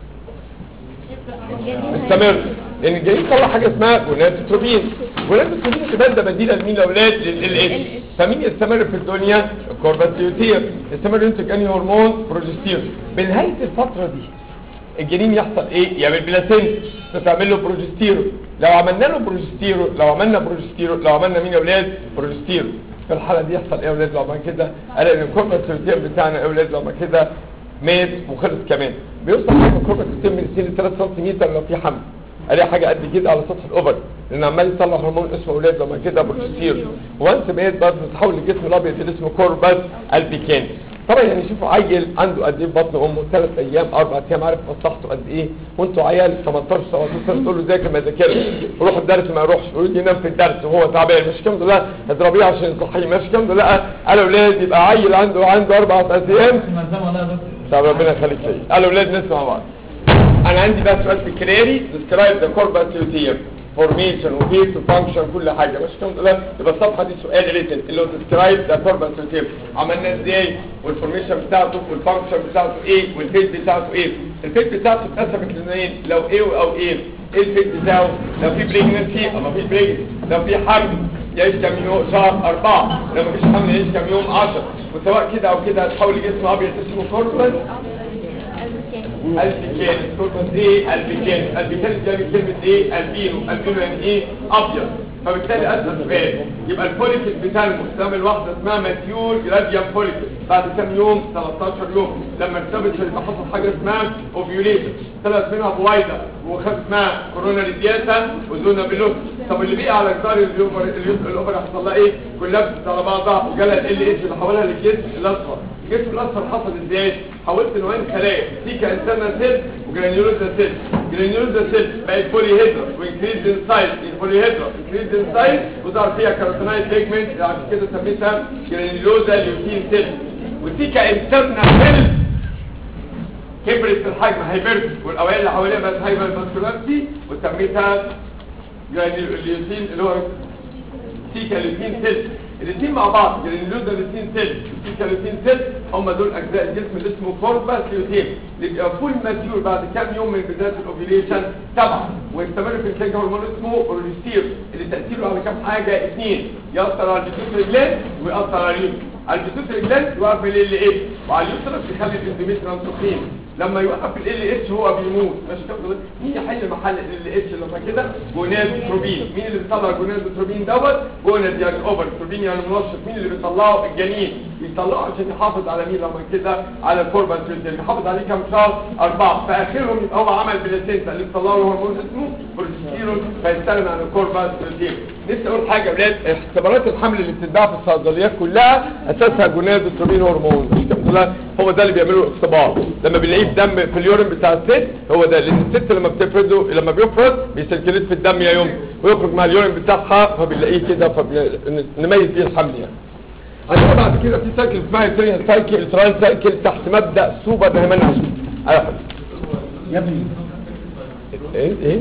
استمر لان الجنين طلع حاجه اسمها جونادوتروبين جونادوتروبين دي ماده بديله لمين الاولاد لل اتش فمين يستمر في الدنيا الكورباسيوتير يستمر ينتج انهي هرمون بروجستيرون بنهايه الفتره دي الجنين يحصل ايه يعمل بلاسنت فتعمل له بروجستيرون لو عملنا له بروجستيرون لو عملنا بروجستيرون لو عملنا مين يا اولاد بروجستيرون في الحاله دي يحصل ايه يا اولاد لو ما كده قال ان الكورباسيوتير بتاعنا يا اولاد لو ما كده مات وخلص كمان بيوصل حجم الكورباسيوتير من 2 ل 3 سم لو في حمل الاقي حاجه قد كده على سطح الاوفر لان عمال يطلع هرمون اسمه اولاد لما كده بروجستير وانس مات برضه تتحول للجسم الابيض اللي اسمه كورباس البيكان طبعا يعني شوفوا عيل عنده قد ايه في بطن امه ثلاث ايام اربع ايام عارف مصلحته قد ايه وانتوا عيال 18 17 سنه تقول له ذاكر ما ذاكرش روح الدرس ما يروحش يقول لي ينام في الدرس وهو تعبان مش كام لا اضربيه عشان يصحيه مش كام لا قال اولاد يبقى عيل عنده عنده اربع ايام طب ربنا يخليك ليا قال اولاد نسمع مع بعض انا عندي بقى سؤال تكراري describe the corpus luteum formation وفيت وفانكشن كل حاجه مش كده لا يبقى الصفحه دي سؤال ريتن اللي هو describe the corpus luteum عملنا ازاي والفورميشن بتاعته والفانكشن بتاعته ايه والفيت بتاعته ايه الفيت بتاعته اتقسمت لاثنين لو ايه او ايه ايه الفيت بتاعه لو في بريجنسي او ما فيش بريجنسي لو في حمل يعيش كام يوم شهر أربعة لو مفيش حمل يعيش كام يوم 10 وسواء كده أو كده هتحول لجسم أبيض اسمه كوربس البيكان كوربس ايه البيكان البيكان ده من كلمة ايه البينو البينو يعني ايه ابيض فبالتالي اسال سؤال يبقى الفوليكل بتاع المستعمل واحدة اسمها ماتيور جراديان فوليكل بعد كام يوم 13 يوم لما ارتبط يبقى حصل حاجة اسمها اوفيوليشن طلعت منها بويضة وخدت اسمها كورونا ريدياتا وزونا بلوس طب اللي بقي على جدار الاوفر الاوفر حصل لها ايه كلها على بعضها وجالها ال اتش اللي حولها للجسم الاصفر الجسم الاصفر حصل ازاي حولت نوعين خلايا سيكا انترنال سيل وجرانيولوزا سيل جرانيولوزا سيل بقت بولي هيدرا وانكريز ان سايز بولي هيدرا انكريز ان سايز وظهر فيها كاروتينايد بيجمنت عشان كده سميتها جرانيولوزا ليوتين سيل وسيكا انترنال سيل كبرت في الحجم هايبرت والاوائل اللي حواليها بقت هايبر ماسكولاريتي وسميتها جرانيولوزين اللي هو سيكا ليوتين سيل الاثنين مع بعض جرانيولوزا ليوتين سيل سيكا ليوتين سيل هم دول اجزاء الجسم اللي اسمه كوربس ليوتين اللي بيبقى فول ماتيور بعد كام يوم من بدايه الاوفيليشن سبعه ويستمر في انتاج هرمون اسمه بروجستير اللي تاثيره على كام حاجه اثنين ياثر على الجسم جلاند وياثر على اليوم على الجسم جلاند يوقف ال ال اتش وعلى اليوترس يخلي الاندوميتريوم تخين لما يوقف ال ال اتش هو بيموت مش كده مين يحل محل ال ال اتش لما كده جونادوتروبين مين اللي بيطلع جونادوتروبين دوت جوناد يعني اوفر تروبين يعني منشط مين اللي بيطلعه الجنين بيطلعه عشان يحافظ على مين لما كده على الكوربس اللي بيحافظ عليه كام شهر اربعه فاخرهم يبقى هو عمل بلاسينتا اللي بيطلعه له هرمون اسمه بروجستيرون فيستغنى عن الكوربس نفسي اقول حاجه يا ولاد اختبارات الحمل اللي بتتباع في الصيدليات كلها اساسها جونادوتروبين هرمون مش كده هو ده اللي بيعملوا الاختبار لما بنلاقيه في دم في اليورين بتاع الست هو ده لان الست لما بتفرده لما بيفرد بيسيركليت في الدم يا يوم ويخرج مع اليورين بتاعها فبنلاقيه كده فنميز بيه الحمل يعني عندنا بعد كده في سايكل اسمها التريان سايكل التران سايكل تحت مبدا سوبر نهمان عشان ايوه يا ابني ايه ايه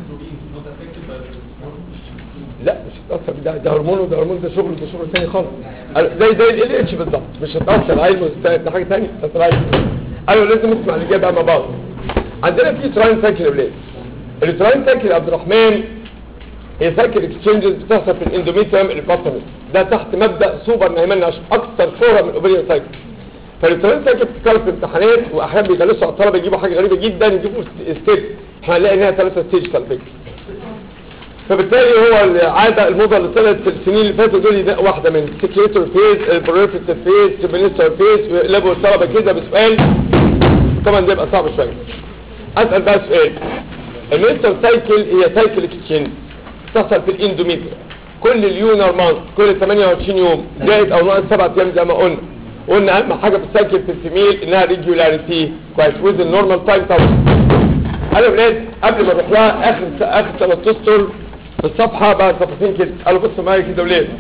لا مش هتأثر ده ده هرمون وده هرمون ده شغل وده شغل تاني خالص زي زي ال اتش بالظبط مش هتأثر عيل مستعد ده حاجة تانية هتأثر عيل ايوه لازم نسمع الإجابة مع بعض عندنا في تراين سايكل يا ولاد التراين سايكل يا عبد الرحمن هي سايكل اكسشينجز بتحصل في الاندوميتريوم الباثوميت ده تحت مبدأ سوبر نايمان عشان اكثر شهرة من الاوفريان سايكل فالتراين سايكل بتتكرر في امتحانات واحيانا بيغلسوا على الطلبه يجيبوا حاجه غريبه جدا يجيبوا ستيج احنا هنلاقي انها ثلاثه ستيج على فكره فبالتالي هو العاده الموضه اللي طلعت في السنين اللي فاتوا دول ده واحده من سكريتور فيز البروفيتيف فيز سيبنستر فيز ويقلبوا الطلبه كده بسؤال طبعا ده يبقى صعب شويه اسال بقى سؤال الميستر سايكل هي سايكل اكسشينج تحصل في الاندوميتر كل اليونر مانث كل 28 يوم زائد او ناقص 7 ايام زي ما قلنا قلنا اهم حاجه في السايكل في الفيميل انها ريجولاريتي كويس ويز النورمال تايم طبعا انا يا ولاد قبل ما اروح لها اخر اخر ثلاث اسطر في الصفحه بقى صفحتين كده قالوا بصوا معايا كده ولاد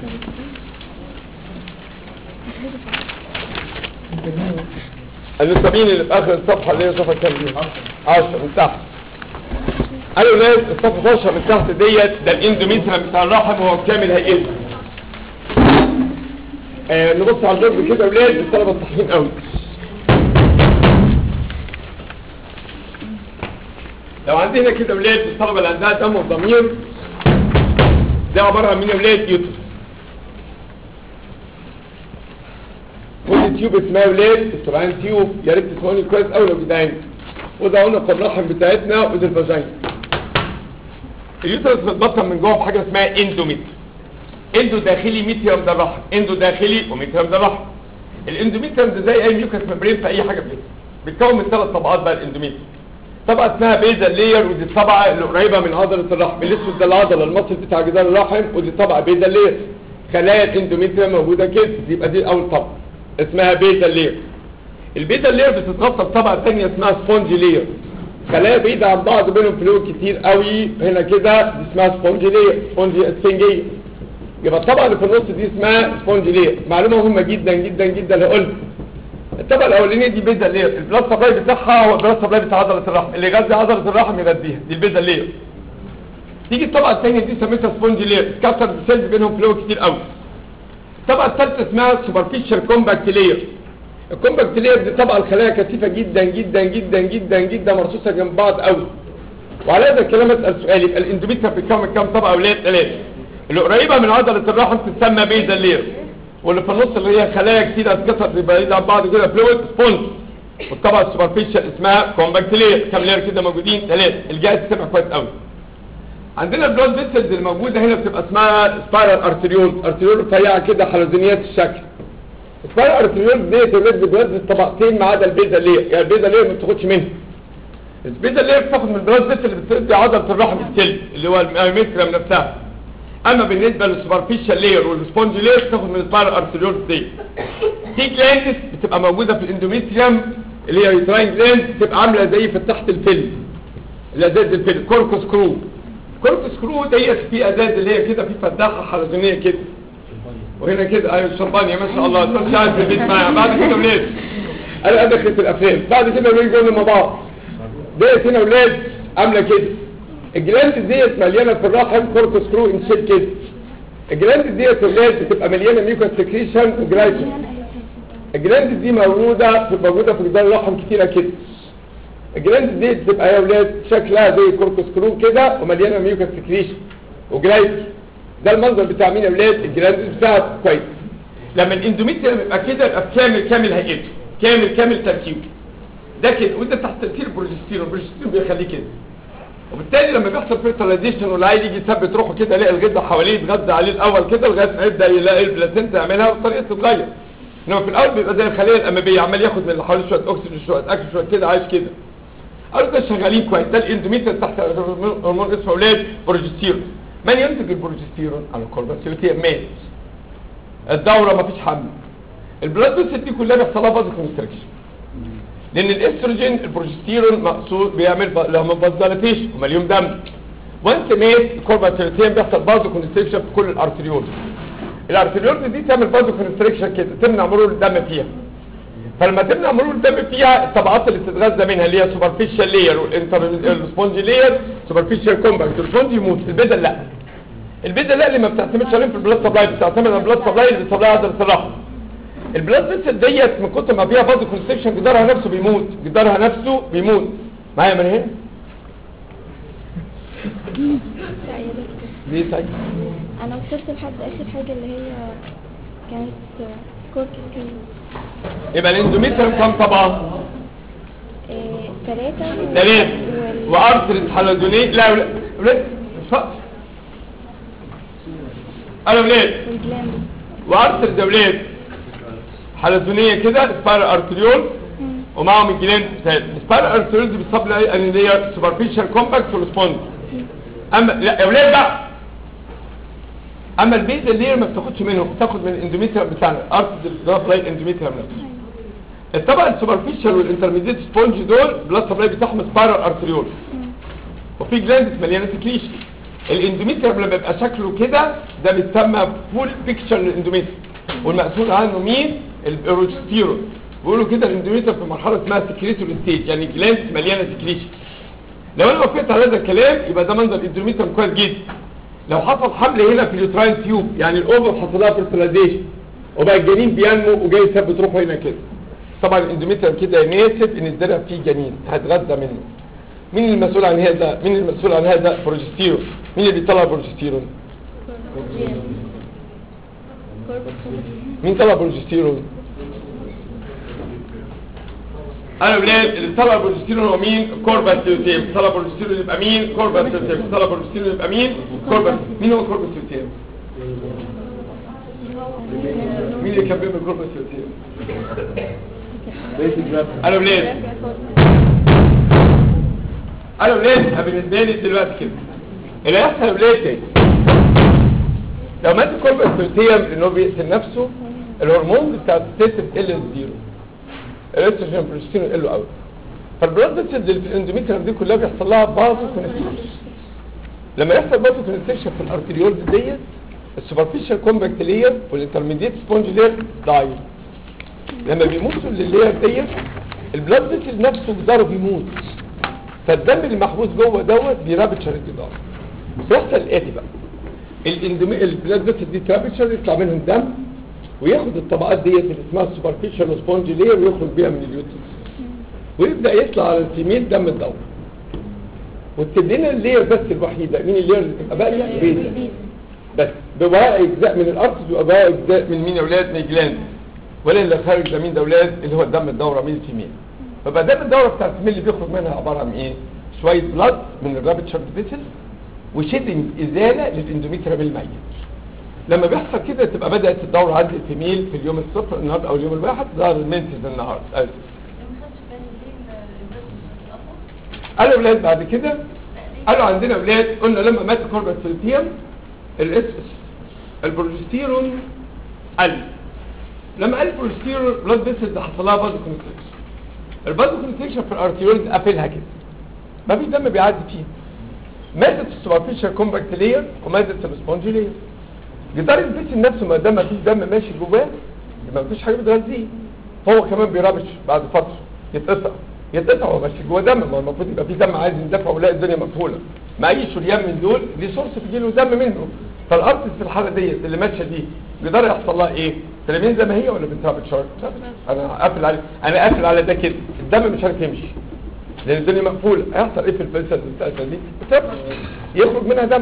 النسبين اللي في اخر الصفحه اللي هي صفحه كام 10 من تحت قالوا ولاد الصفحه 12 من تحت ديت ده الاندوميتريم بتاع الرحم هو كامل هيقل آه نبص على الجنب كده يا ولاد الطلبه الصحيين قوي لو عندنا كده ولاد الطلبه اللي عندها دم وضمير ده عباره عن مين يا ولاد يوتيوب ودي تيوب اسمها يا ولاد السرعان تيوب يا ريت تسمعوني كويس قوي لو جدعان وده قلنا في الرحم بتاعتنا ودي الفاجينا اليوترس متبطن من جوه بحاجه اسمها اندوميتر اندو داخلي ميتريوم ده الرحم اندو داخلي وميتريوم ده الرحم الاندوميتريوم ده زي اي ميوكس ممبرين في اي حاجه في الجسم بيتكون من ثلاث طبقات بقى الاندوميتريوم طبقه اسمها بيزا لير ودي الطبقه اللي قريبه من عضله الرحم الاسود ده العضله المصل بتاع جدار الرحم ودي طبقه بيزا لير خلايا الاندوميتريوم موجوده كده يبقى دي اول طبقه اسمها بيزا لير البيزا لير بتتغطى بطبقه ثانيه اسمها سبونج لير خلايا بعيدة عن بعض بينهم فلويد كتير قوي هنا كده دي اسمها سبونج لير سبونج اسفنجيه يبقى الطبقه اللي في النص دي اسمها سبونج لير معلومه مهمه جدا جدا جدا هقول الطبقه الاولانيه دي بيزا لير البلاد سبلاي بتاعها هو البلاد سبلاي بتاع عضله الرحم اللي يغذي عضله الرحم يغذيها دي البيزا لير تيجي الطبقه الثانيه دي سميتها سبونج لير سكاتر سيلز بينهم فلويد كتير قوي الطبقه الثالثه اسمها سوبرفيشال كومباكت لير الكومباكت لير دي طبقه الخلايا كثيفه جدا جدا جدا جدا جدا مرصوصه جنب بعض قوي وعلى هذا الكلام اسال سؤال يبقى الاندوميتريوم بيتكون من كام طبقه اولاد ثلاثه اللي قريبه من عضله الرحم تسمى بيزا لير واللي في النص اللي هي خلايا كتير اتكسرت بعيد عن بعض كده فلويد سبونج والطبقه السوبرفيشال اسمها كومباكت لير كام لير كده موجودين ثلاثه الجهاز سمع كويس قوي عندنا البلاد فيسلز الموجوده هنا بتبقى اسمها سبايرال ارتريول ارتريول رفيعه كده حلزونيات الشكل سبايرال ارتريول ديت الريد بلاد الطبقتين ما عدا البيزا لير يعني البيزا لير ما بتاخدش منها البيزا لير بتاخد من البلاد فيسل اللي بتدي عضله الرحم السلب اللي هو الميتريم نفسها اما بالنسبه للسوبرفيشال لير والسبونج لير بتاخد من السبايرال ارتريول دي في جلاندس بتبقى موجوده في الاندوميتريوم اللي هي يوتراين جلاند بتبقى عامله زي في تحت الفيلم الازاز الفيلم كوركو سكرو كوركو سكرو ديت في ازاز اللي هي كده في فتاحه حلزونيه كده وهنا كده ايوه الشمبانيا ما شاء الله تخش قاعد في البيت معايا بعد كده ولاد انا ادخل في الافلام بعد كده ولاد جوه مع بعض ديت هنا ولاد عامله كده الجلاند ديت مليانه في الرحم كوركو سكرو انشيب كده الجلاند ديت ولاد بتبقى مليانه ميوكا سكريشن وجلايكوجين الجلاند دي موجوده موجوده في جدار الرحم كتيره كده الجلاند دي بتبقى يا ولاد شكلها زي كوركو سكرو كده ومليانه ميوكا سكريشن وجلايكوجين ده المنظر بتاع مين يا ولاد الجلاند بتاعها كويس لما الاندوميتريوم يبقى كده يبقى كامل كامل هيئته كامل كامل تركيبه ده كده وده تحت تاثير البروجستيرون البروجستيرون بيخليه كده وبالتالي لما بيحصل فيرتلايزيشن والعيل يجي يثبت روحه كده يلاقي الغده حواليه يتغذى عليه الاول كده لغايه ما يبدا يلاقي البلاسينتا يعملها والطريقه تتغير انما في الاول بيبقى زي الخليه الاماميه عمال ياخد من اللي حواليه شويه اكسجين شويه اكل شويه كده عايش كده قالوا ده شغالين كويس ده الاندوميتريوم تحت هرمون اسمه اولاد بروجستيرون من ينتج البروجستيرون على الكورباسيوتيا مات الدوره مفيش حمل البلاد فيسل دي كلها بيحصل لها فازو كونستريكشن لان الاستروجين البروجستيرون مقصود بيعمل ب- لهم فازوليتيشن ومليون دم وانت مات الكورباسيوتيا بيحصل فازو كونستريكشن في كل الارتريول الارتريول دي تعمل فازو كونستريكشن كده تمنع مرور الدم فيها فلما تمنع مرور الدم فيها الطبقات اللي بتتغذى منها اللي هي سوبرفيشال لير والسبونج لير سوبرفيشال كومباكت السبونج يموت البدل لا البدل لا اللي ما بتعتمدش عليهم في البلاد سبلاي بتعتمد على البلاد سبلاي اللي بيسبلاي عضله الرحم البلاد فيسل ديت من كتر ما فيها فازو كونستريكشن جدارها نفسه بيموت جدارها نفسه بيموت معايا من هنا ليه سايق انا وصلت لحد اخر حاجه اللي هي كانت كورك سكرين يبقى الاندوميتريوم كام طبقه ثلاثة ثلاث وارترز حلزوني لا ولا ولا مش فاضي انا ولاد والجلاند وارترز يا ولاد حلزونيه كده سبايرال ارتريول ومعهم الجلاند السبايرال ارتريول دي بتصاب لها اللي هي سوبرفيشال كومباكت والسبونج اما لا يا ولاد بقى اما البيزا اللي هي ما بتاخدش منهم بتاخد من الاندوميتريوم بتاعنا ارترز اللي هو بلاي الاندوميتريوم نفسه الطبقه السوبرفيشال والانترميديت سبونج دول بلاد سبلاي بتاعهم سبايرال ارتريول وفي جلاندز مليانه سكريشن الاندوميتريوم لما بيبقى شكله كده ده بيتسمى فول بيكتشر للاندوميتريوم والمسؤول عنه مين البروجستيرون بيقولوا كده الاندوميتريوم في مرحله اسمها سكريتوري ستيج يعني جلاندز مليانه سكريشن لو انا وقفت على هذا الكلام يبقى ده منظر الاندوميتريوم كويس جدا لو حصل حمل هنا في اليوتراين تيوب يعني الاوفر حصل لها فيرتلايزيشن وبقى الجنين بينمو وجاي يثبت روحه هنا كده طبعا الاندوميتريوم كده يناسب ان الزرع فيه جنين هيتغذى منه مين المسؤول عن هذا مين المسؤول عن هذا بروجستيرون مين اللي بيطلع بروجستيرون مين طلع بروجستيرون انا ولاد اللي طلع بروجستيرون هو مين كورباسيوتيم طلع بروجستيرون يبقى مين كورباسيوتيم طلع بروجستيرون يبقى مين كورباس مين هو كورباسيوتيم مين اللي كان بيعمل كورباسيوتيم انا ولاد انا ولاد بالنسبه لي دلوقتي كده اللي هيحصل يا ولاد تاني لو مات الكورباسيوتيم لانه بيقتل نفسه الهرمون بتاع الست بتقل للزيرو الاستروجين بروجستيرون يقلوا قوي فالبلاد فيسلز اللي في الاندوميتريوم دي كلها بيحصل لها بازو كونستريكشن لما يحصل بازو كونستريكشن في الارتريولز ديت السوبرفيشال كومباكت لير والانترميديت سبونج لير ضعيف لما بيموتوا اللير ديت البلاد فيسل نفسه جداره بيموت فالدم اللي محبوس جوه دوت بيرابتشر الجدار بيحصل الاتي بقى الاندومي البلاد فيسل دي ترابتشر يطلع منهم دم وياخد الطبقات ديت اللي اسمها السوبرفيشال وسبونج لير ويخرج بيها من اليوترس ويبدا يطلع على الفيميل دم الدوره وتبقى لنا اللير بس الوحيده مين اللير اللي تبقى باقيه بيزا بس بواقي اجزاء من الارتز وبواقي اجزاء من مين يا اولاد من الجلاند ولا اللي خارج ده مين ده اولاد اللي هو الدم الدوره من الفيميل فبقى دم الدوره بتاع الفيميل اللي بيخرج منها عباره عن ايه شويه بلاد من الرابت شارت فيسل وشيدنج ازاله للاندوميتريوم الميت لما بيحصل كده تبقى بدات الدوره عند الفيميل في اليوم الصفر النهارده او اليوم الواحد ظهر المنتز النهارده أيوة. قالوا اولاد بعد كده قالوا عندنا اولاد قلنا لما مات كوربا سيلتيم الاس البروجستيرون قل لما قل البروجستيرون بلاد فيسلز حصل لها بازو كونستريكشن البازو كونستريكشن في الارتيولز قافلها كده ما فيش دم بيعدي فيها ماتت السوبرفيشال كومباكت لير وماتت السبونجي لير جدار البيت نفسه ما دام مفيش دم ماشي جواه يبقى مفيش حاجه بتغذيه هو كمان بيرابش بعد فتره يتقطع يتقطع هو ماشي جوه دم ما هو المفروض يبقى في دم عايز يندفع ولا الدنيا مقفوله ما اي شريان من دول دي سورس تجي له دم منه فالارتس في الحاله ديت اللي ماشيه دي جدار يحصل لها ايه؟ تلامين زي ما هي ولا بترابط شارت؟ انا قافل على انا قافل على ده كده الدم مش عارف يمشي لان الدنيا مقفوله هيحصل ايه في الفلسفه بتاعتها دي؟ بترابط يخرج منها دم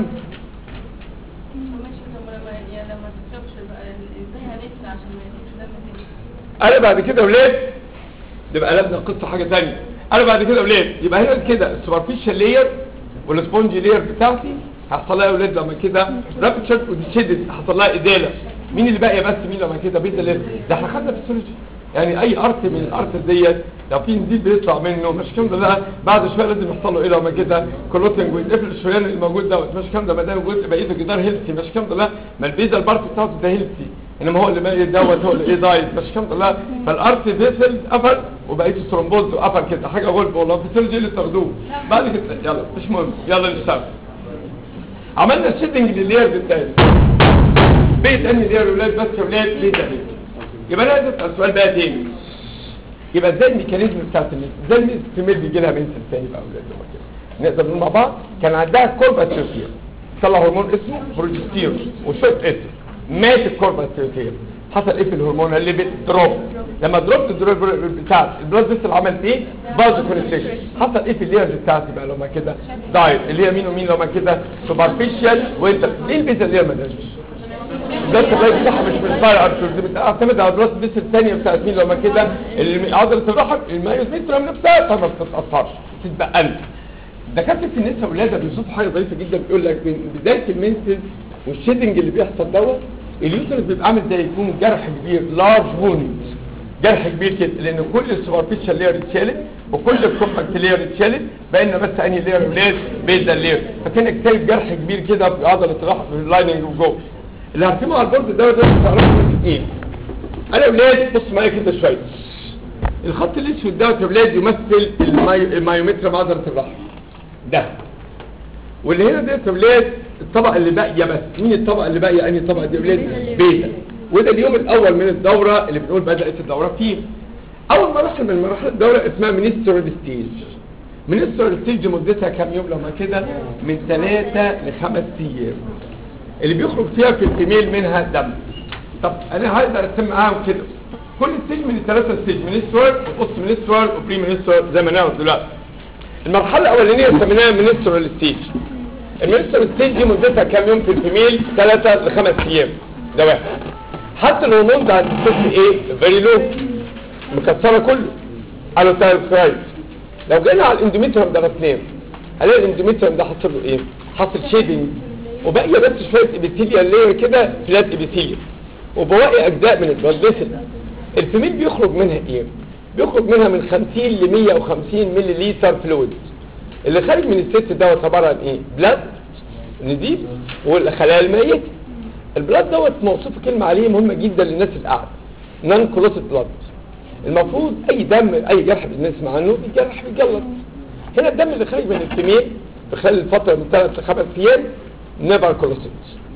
ماشي طب لما يعني لما تتربش بقى ازاي هنقفل عشان ما يجيش دم تاني انا بعد كده ولاد يبقى قلبنا القصه حاجه ثانيه انا بعد كده ولاد يبقى هنا كده السوبرفيشال لاير والسبونج لاير بتاعتي هيحصل لها يا ولاد لما كده رابط شد وديشيدد هيحصل لها ازاله مين اللي باقيه بس مين لما كده بيتا لاير ده احنا خدنا في السولوجي يعني اي ارت من الارت ديت لو في نزيل بيطلع منه مش كام ده لا بعد شويه لازم يحصل له ايه لما كده كلوتنج ويتقفل الشريان اللي موجود دوت مش كام ده ما دام جزء بقيته جدار هيلثي مش كام ده لا ما البيزا البارت بتاعته ده هيلثي انما هو اللي مالي دوت هو اللي ايه دايت مش كام ده لا فالارت فيسل قفل وبقيت الثرومبوز قفل كده حاجه غلب والله في السيرجي اللي بتاخدوه بعد كده يلا مش مهم يلا نشتغل عملنا الشيدنج لللير الثاني بيت اني لير ولاد بس يا ولاد بيت اني يبقى انا عايز اسال سؤال بقى تاني يبقى ازاي الميكانيزم بتاعت الناس ازاي الفيميل بيجي لها بنت تاني بقى ولاد لما كده نقدر نقول مع بعض كان عندها كورباتيوتير طلع هرمون اسمه بروجستيرون وشويه اسم مات الكورباتيوتير حصل ايه في الهرمون اللي بتدروب لما دروبت الدروب بتاعت البلاد فيسل عملت ايه بازو كونستريكشن حصل ايه في الليرز بتاعتي بقى لما كده دايت اللي هي مين ومين لما كده سوبرفيشال وانت ليه البيزا اللي هي ما داش ده التغير بتاعها مش من الفاير ارتر دي بتعتمد على البلاس بيس الثانيه بتاعت مين لما كده اللي عضله الرحم المايوس مترم نفسها فما بتتاثرش تتبقى انت دكاتره النساء والولاده بيوصفوا حاجه ظريفه جدا بيقول لك من بدايه المنسز والشيدنج اللي بيحصل دوت اليوترس بيبقى عامل زي يكون جرح كبير لارج ووند جرح كبير كده لان كل السوبرفيشال لير اتشالت وكل الكومباكت لير اتشالت بقينا بس انهي لير ولاد بيزا لير فكانك شايف جرح كبير كده في عضله الرحم في اللايننج وجوه اللي هرسمه على البورد ده ده تعرفوا ايه انا يا ولاد بص معايا كده شويه الخط الاسود دوت يا ولاد يمثل الماي- المايومتر عضله الرحم ده واللي هنا ديت يا ولاد الطبقه اللي باقيه بس مين الطبقه اللي باقيه انهي طبقه دي يا ولاد بيتا وده اليوم الاول من الدوره اللي بنقول بدات الدوره فيه اول مراحل من مراحل الدوره اسمها مينسترال ستيج مينسترال ستيج مدتها كام يوم لما كده من ثلاثة لخمس ايام اللي بيخرج فيها في الفيميل منها دم طب انا عايز ارسم معاهم كده كل ستيج من الثلاثه ستيج مينسترال وبوست مينسترال وبري مينسترال زي ما نعرف دلوقتي المرحله الاولانيه سميناها مينسترال ستيج المينسترال ستيج دي مدتها كام يوم في الفيميل ثلاثة لخمس ايام ده واحد حتى الهرمون ده عند الست ايه فيري لو مكسره كله على الثايرويد لو جينا على الاندوميتريوم ده غسلان هنلاقي الاندوميتريوم ده حصل له ايه حصل شيدنج وباقي بس شويه ابيثيليال لاير كده فلات ابيثيليال وبواقي اجزاء من البلاد فيسل الفيميل بيخرج منها ايه بيخرج منها من 50 ل 150 مللي لتر فلويد اللي خارج من الست دوت عباره عن ايه بلاد نزيف والخلايا الميته البلاد دوت موصوف كلمه عليه مهمه جدا للناس اللي قاعده نون كلوتد بلاد المفروض اي دم اي جرح بنسمع عنه الجرح بيجلط هنا الدم اللي خارج من الفيميل في خلال الفتره من ثلاث لخمس ايام نيفر كلوتد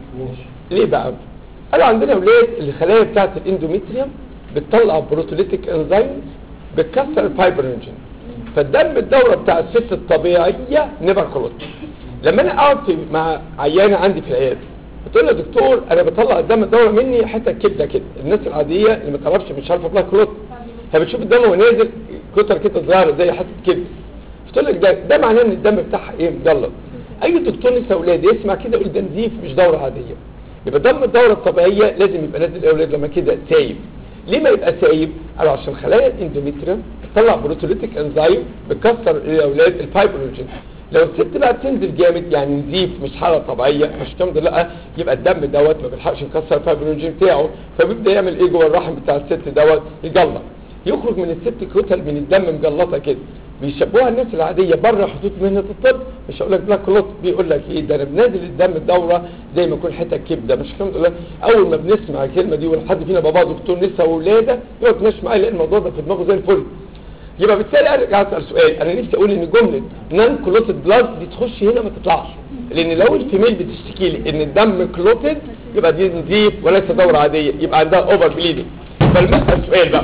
ليه بقى قالوا عندنا ولاد الخلايا بتاعت الاندوميتريوم بتطلع بروتوليتيك انزيم بتكسر الفايبرينجين فالدم الدوره بتاع الست الطبيعيه نيفر كلوت لما انا اقعد في- مع عيانه عندي في العياده بتقول لي يا دكتور انا بطلع الدم الدوره مني حته كبده كده الناس العاديه اللي ما تعرفش مش عارفه بلاك كلوت فبتشوف الدم وهو نازل كتر كده صغيره زي حته كبده بتقول لك ده ده معناه ان الدم بتاعها ايه مجلط اي دكتور نساء اولاد يسمع كده يقول ده نزيف مش دوره عاديه يبقى دم الدوره الطبيعيه لازم يبقى نازل يا اولاد لما كده سايب ليه ما يبقى سايب قالوا عشان خلايا الاندوميتريوم بتطلع بروتوليتيك انزيم بتكسر يا اولاد الفايبروجين لو الست بقى بتنزل جامد يعني نزيف مش حاله طبيعيه مش تمض لا يبقى الدم دوت ما بيلحقش يكسر الفايبروجين بتاعه فبيبدا يعمل ايه جوه الرحم بتاع الست دوت يجلط يخرج من الست كتل من الدم مجلطه كده بيشبهوها الناس العاديه بره حدود مهنه الطب مش هقول لك بلاك كلوت بيقول لك ايه ده انا بنازل الدم الدوره زي ما يكون حته كبده مش كده لك اول ما بنسمع الكلمه دي وحد فينا بابا دكتور نسا وولاده يقعد يتناقش معايا لان الموضوع ده في دماغه زي الفل يبقى بالتالي ارجع اسال سؤال انا نفسي اقول ان جمله نان كلوتد بلاد دي تخش هنا ما تطلعش لان لو الفيميل بتشتكي لي ان الدم كلوتد يبقى دي نزيف وليس دوره عاديه يبقى عندها اوفر بليدنج فالمسألة سؤال بقى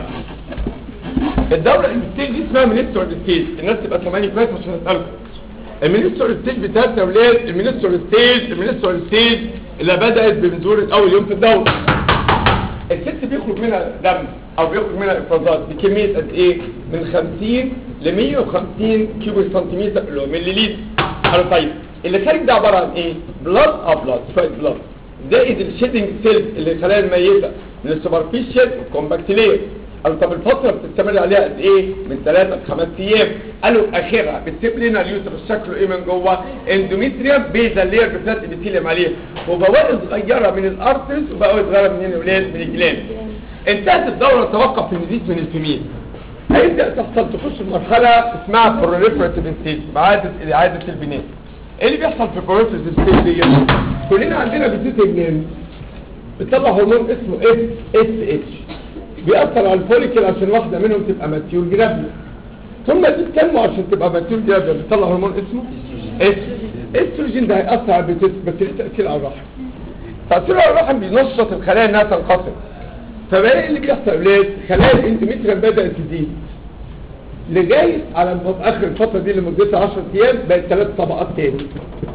الدورة الستيج دي اسمها مينستر ستيج الناس تبقى سامعاني كويس عشان اسالكم المينستر ستيج بتاعتنا يا ولاد المينستر ستيج المينستر ستيج اللي بدات بنزول اول يوم في الدوره الست بيخرج منها دم او بيخرج منها افرازات بكميه قد ايه من 50 ل 150 كيلو سنتيمتر اللي هو ملي لتر قالوا طيب اللي خارج ده عباره عن ايه بلاد اه بلاد شويه بلاد زائد الشيدنج سيلز اللي الخلايا الميته من السوبرفيشال والكومباكت لاير قالوا طب الفتره بتستمر عليها قد ايه من 3 ل 5 ايام قالوا اخرها بتسيب لنا اليوترس شكله ايه من جوه اندوميتريوم بيزا لير بفلات ابيثيليوم عليه وبواقي صغيره من الارترز وبواقي صغيره من الولاد من الجلاند انتهت الدوره توقف في النزيف من الفيميل هيبدا تحصل تخش في مرحله اسمها بروليفريتيف ستيج اعاده اعاده البناء ايه اللي بيحصل في البروليفريتيف ستيج دي كلنا عندنا بيزيد الجنان بتطلع هرمون اسمه اس اس اتش بيأثر على الفوليكل عشان واحدة منهم تبقى ماتيور جرابيا ثم دي تنمو عشان تبقى ماتيور جرابيا بتطلع هرمون اسمه اس استروجين ده هيأثر على البيتوس بس ليه تأثير على الرحم تأثير على الرحم بينشط الخلايا انها تنقسم فبقى ايه اللي بيحصل يا اولاد خلايا الاندوميتريوم بدأت تزيد لغاية على ما في اخر الفترة دي لمدتها 10 ايام بقت ثلاث طبقات تاني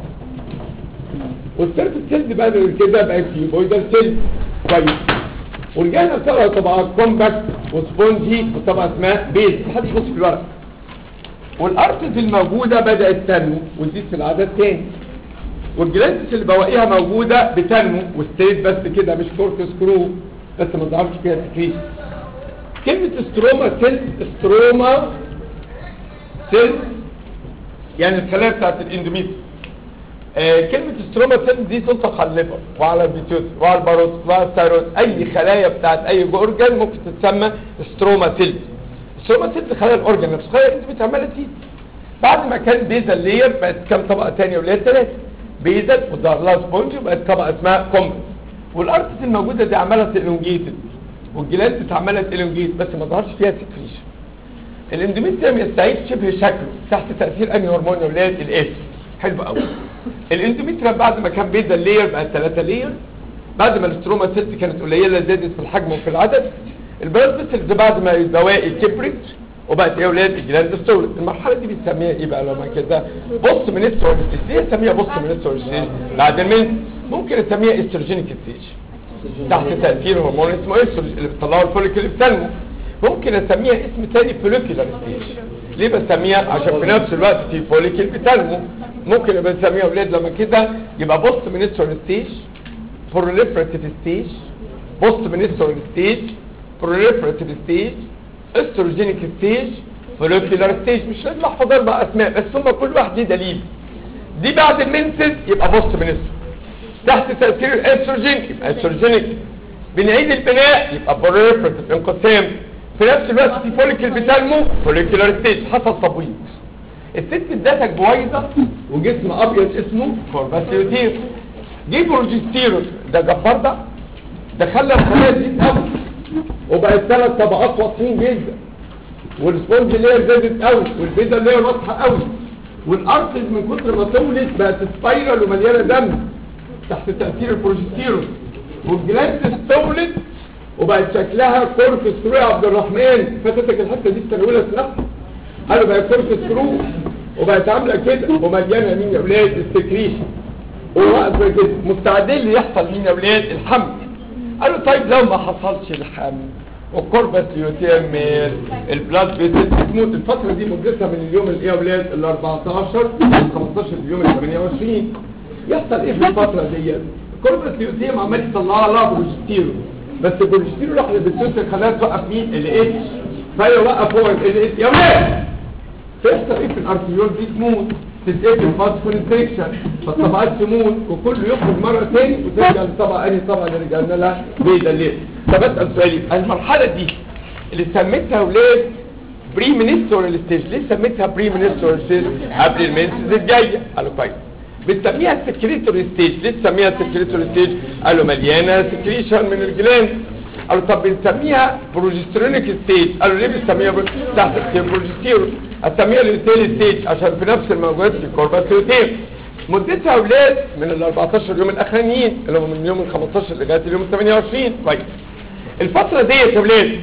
والسيرف سيلز بقى كده بقت كيوبويدال سيلز كويس ورجعنا لطبقه طبقات كومباكت وسبونجي وطبقه اسمها بيز محدش يبص في الورق والارتز الموجوده بدات تنمو وتزيد في العدد تاني والجلانتس اللي بواقيها موجوده بتنمو والستيت بس كده مش كورك سكرو بس ما ظهرش فيها تكريس كلمه ستروما سيلز ستروما سيلز يعني الخلايا بتاعت الاندوميتريوم آه كلمة ستروما سيلز دي تطلق على الليفر وعلى البيتيوت وعلى الباروت وعلى الثايرويد اي خلايا بتاعت اي اورجان ممكن تتسمى ستروما سيلز ستروما سيلز خلايا الاورجان نفسه خلايا انت بتعملها تزيد بعد ما كان بيزل لير بقت كام طبقة ثانيه ولير ثلاثة بيزل وظهر لها سبونج وبقت طبقة اسمها كومبس والارتس الموجودة دي عمالة الونجيتد والجلاند عمالة الونجيت بس ما ظهرش فيها سكريشن الاندوميتريوم يستعيد شبه شكله تحت تأثير انهي هرمون يا ولاد الاس حلو قوي الاندوميتريوم بعد ما كان بيزا لير بقت 3 لير بعد ما الاستروما سيلز كانت قليله زادت في الحجم وفي العدد البلاد سيلز بعد ما البواقي كبرت وبقت ايه يا اولاد الجلاند ستورج المرحله دي بنسميها ايه بقى لما كده بص من ستورج ليه اسميها بص من ستورج بعد المن ممكن اسميها استروجينيك ستيج تحت تاثير هرمون اسمه استروجين اللي بيطلعه الفوليكل اللي بتنمو ممكن اسميها اسم تاني فوليكولار ستيج ليه بسميها عشان في نفس الوقت في فوليكل بتنمو ممكن يبقى نسميها اولاد لما كده يبقى بوست منستر ستيج بروليفراتيف ستيج بوست منستر ستيج بروليفراتيف ستيج استروجينيك ستيج فوليكولار ستيج مش لازم احفظ اربع اسماء بس هم كل واحد ليه دليل دي بعد المنسز يبقى بوست منستر تحت تاثير الاستروجين يبقى استروجينيك بنعيد البناء يبقى بروليفراتيف انقسام في نفس الوقت في فوليكل بتنمو فوليكولار ستيج حصل تبويض الست ادتك بويضه وجسم ابيض اسمه كورباسيوتير جه بروجستيرون ده جبار ده ده خلى الخلايا تزيد قوي وبقت ثلاث طبقات واضحين جدا والسبونج لير زادت قوي والبيزا لير واضحه قوي والارتز من كتر ما طولت بقت سبايرال ومليانه دم تحت تاثير البروجستيرون والجلاند استولت وبقت شكلها كورك سكرو يا عبد الرحمن فاتتك الحته دي التنويله اسمها قالوا بقى كورك سكرو وبقت عامله كده ومليانه مين يا اولاد السكريشن وواقفه كده مستعدين اللي يحصل مين يا اولاد الحمل قالوا طيب لو ما حصلش الحمل والكوربس يتم البلاد فيسل بتموت الفتره دي مدتها من اليوم الايه يا اولاد ال 14 ل 15 اليوم ال 28 يحصل ايه في الفتره دي كوربس ليوتيم عمال يطلع لها بروجستيرون بس البروجستيرون راح للبنتوت خلاها توقف مين ال اتش فهي وقف هو ال اتش يا ولاد فيحصل ايه في الارتيول دي تموت تتقفل فاست كونستريكشن فالطبقات تموت وكله يخرج مره تاني وترجع للطبقه انهي طبقه اللي رجعنا لها بيضه ليه طب اسال سؤالي المرحله دي اللي سميتها ولاد بري منسترال ستيج ليه سميتها بري منسترال ستيج قبل المنسز الجايه قالوا كويس بنسميها السكريتوري ستيج ليه تسميها السكريتوري ستيج قالوا مليانه سكريشن من الجلاند قالوا طب بنسميها بروجسترونيك ستيج قالوا ليه بنسميها برو- تحت البروجستيرون هتسميها اليوتيل ستيج عشان في نفس الموجود في كوربات يوتيل مدتها اولاد من ال 14 يوم الاخرانيين اللي هم من يوم ال 15 لغايه اليوم ال 28 كويس الفتره ديت يا اولاد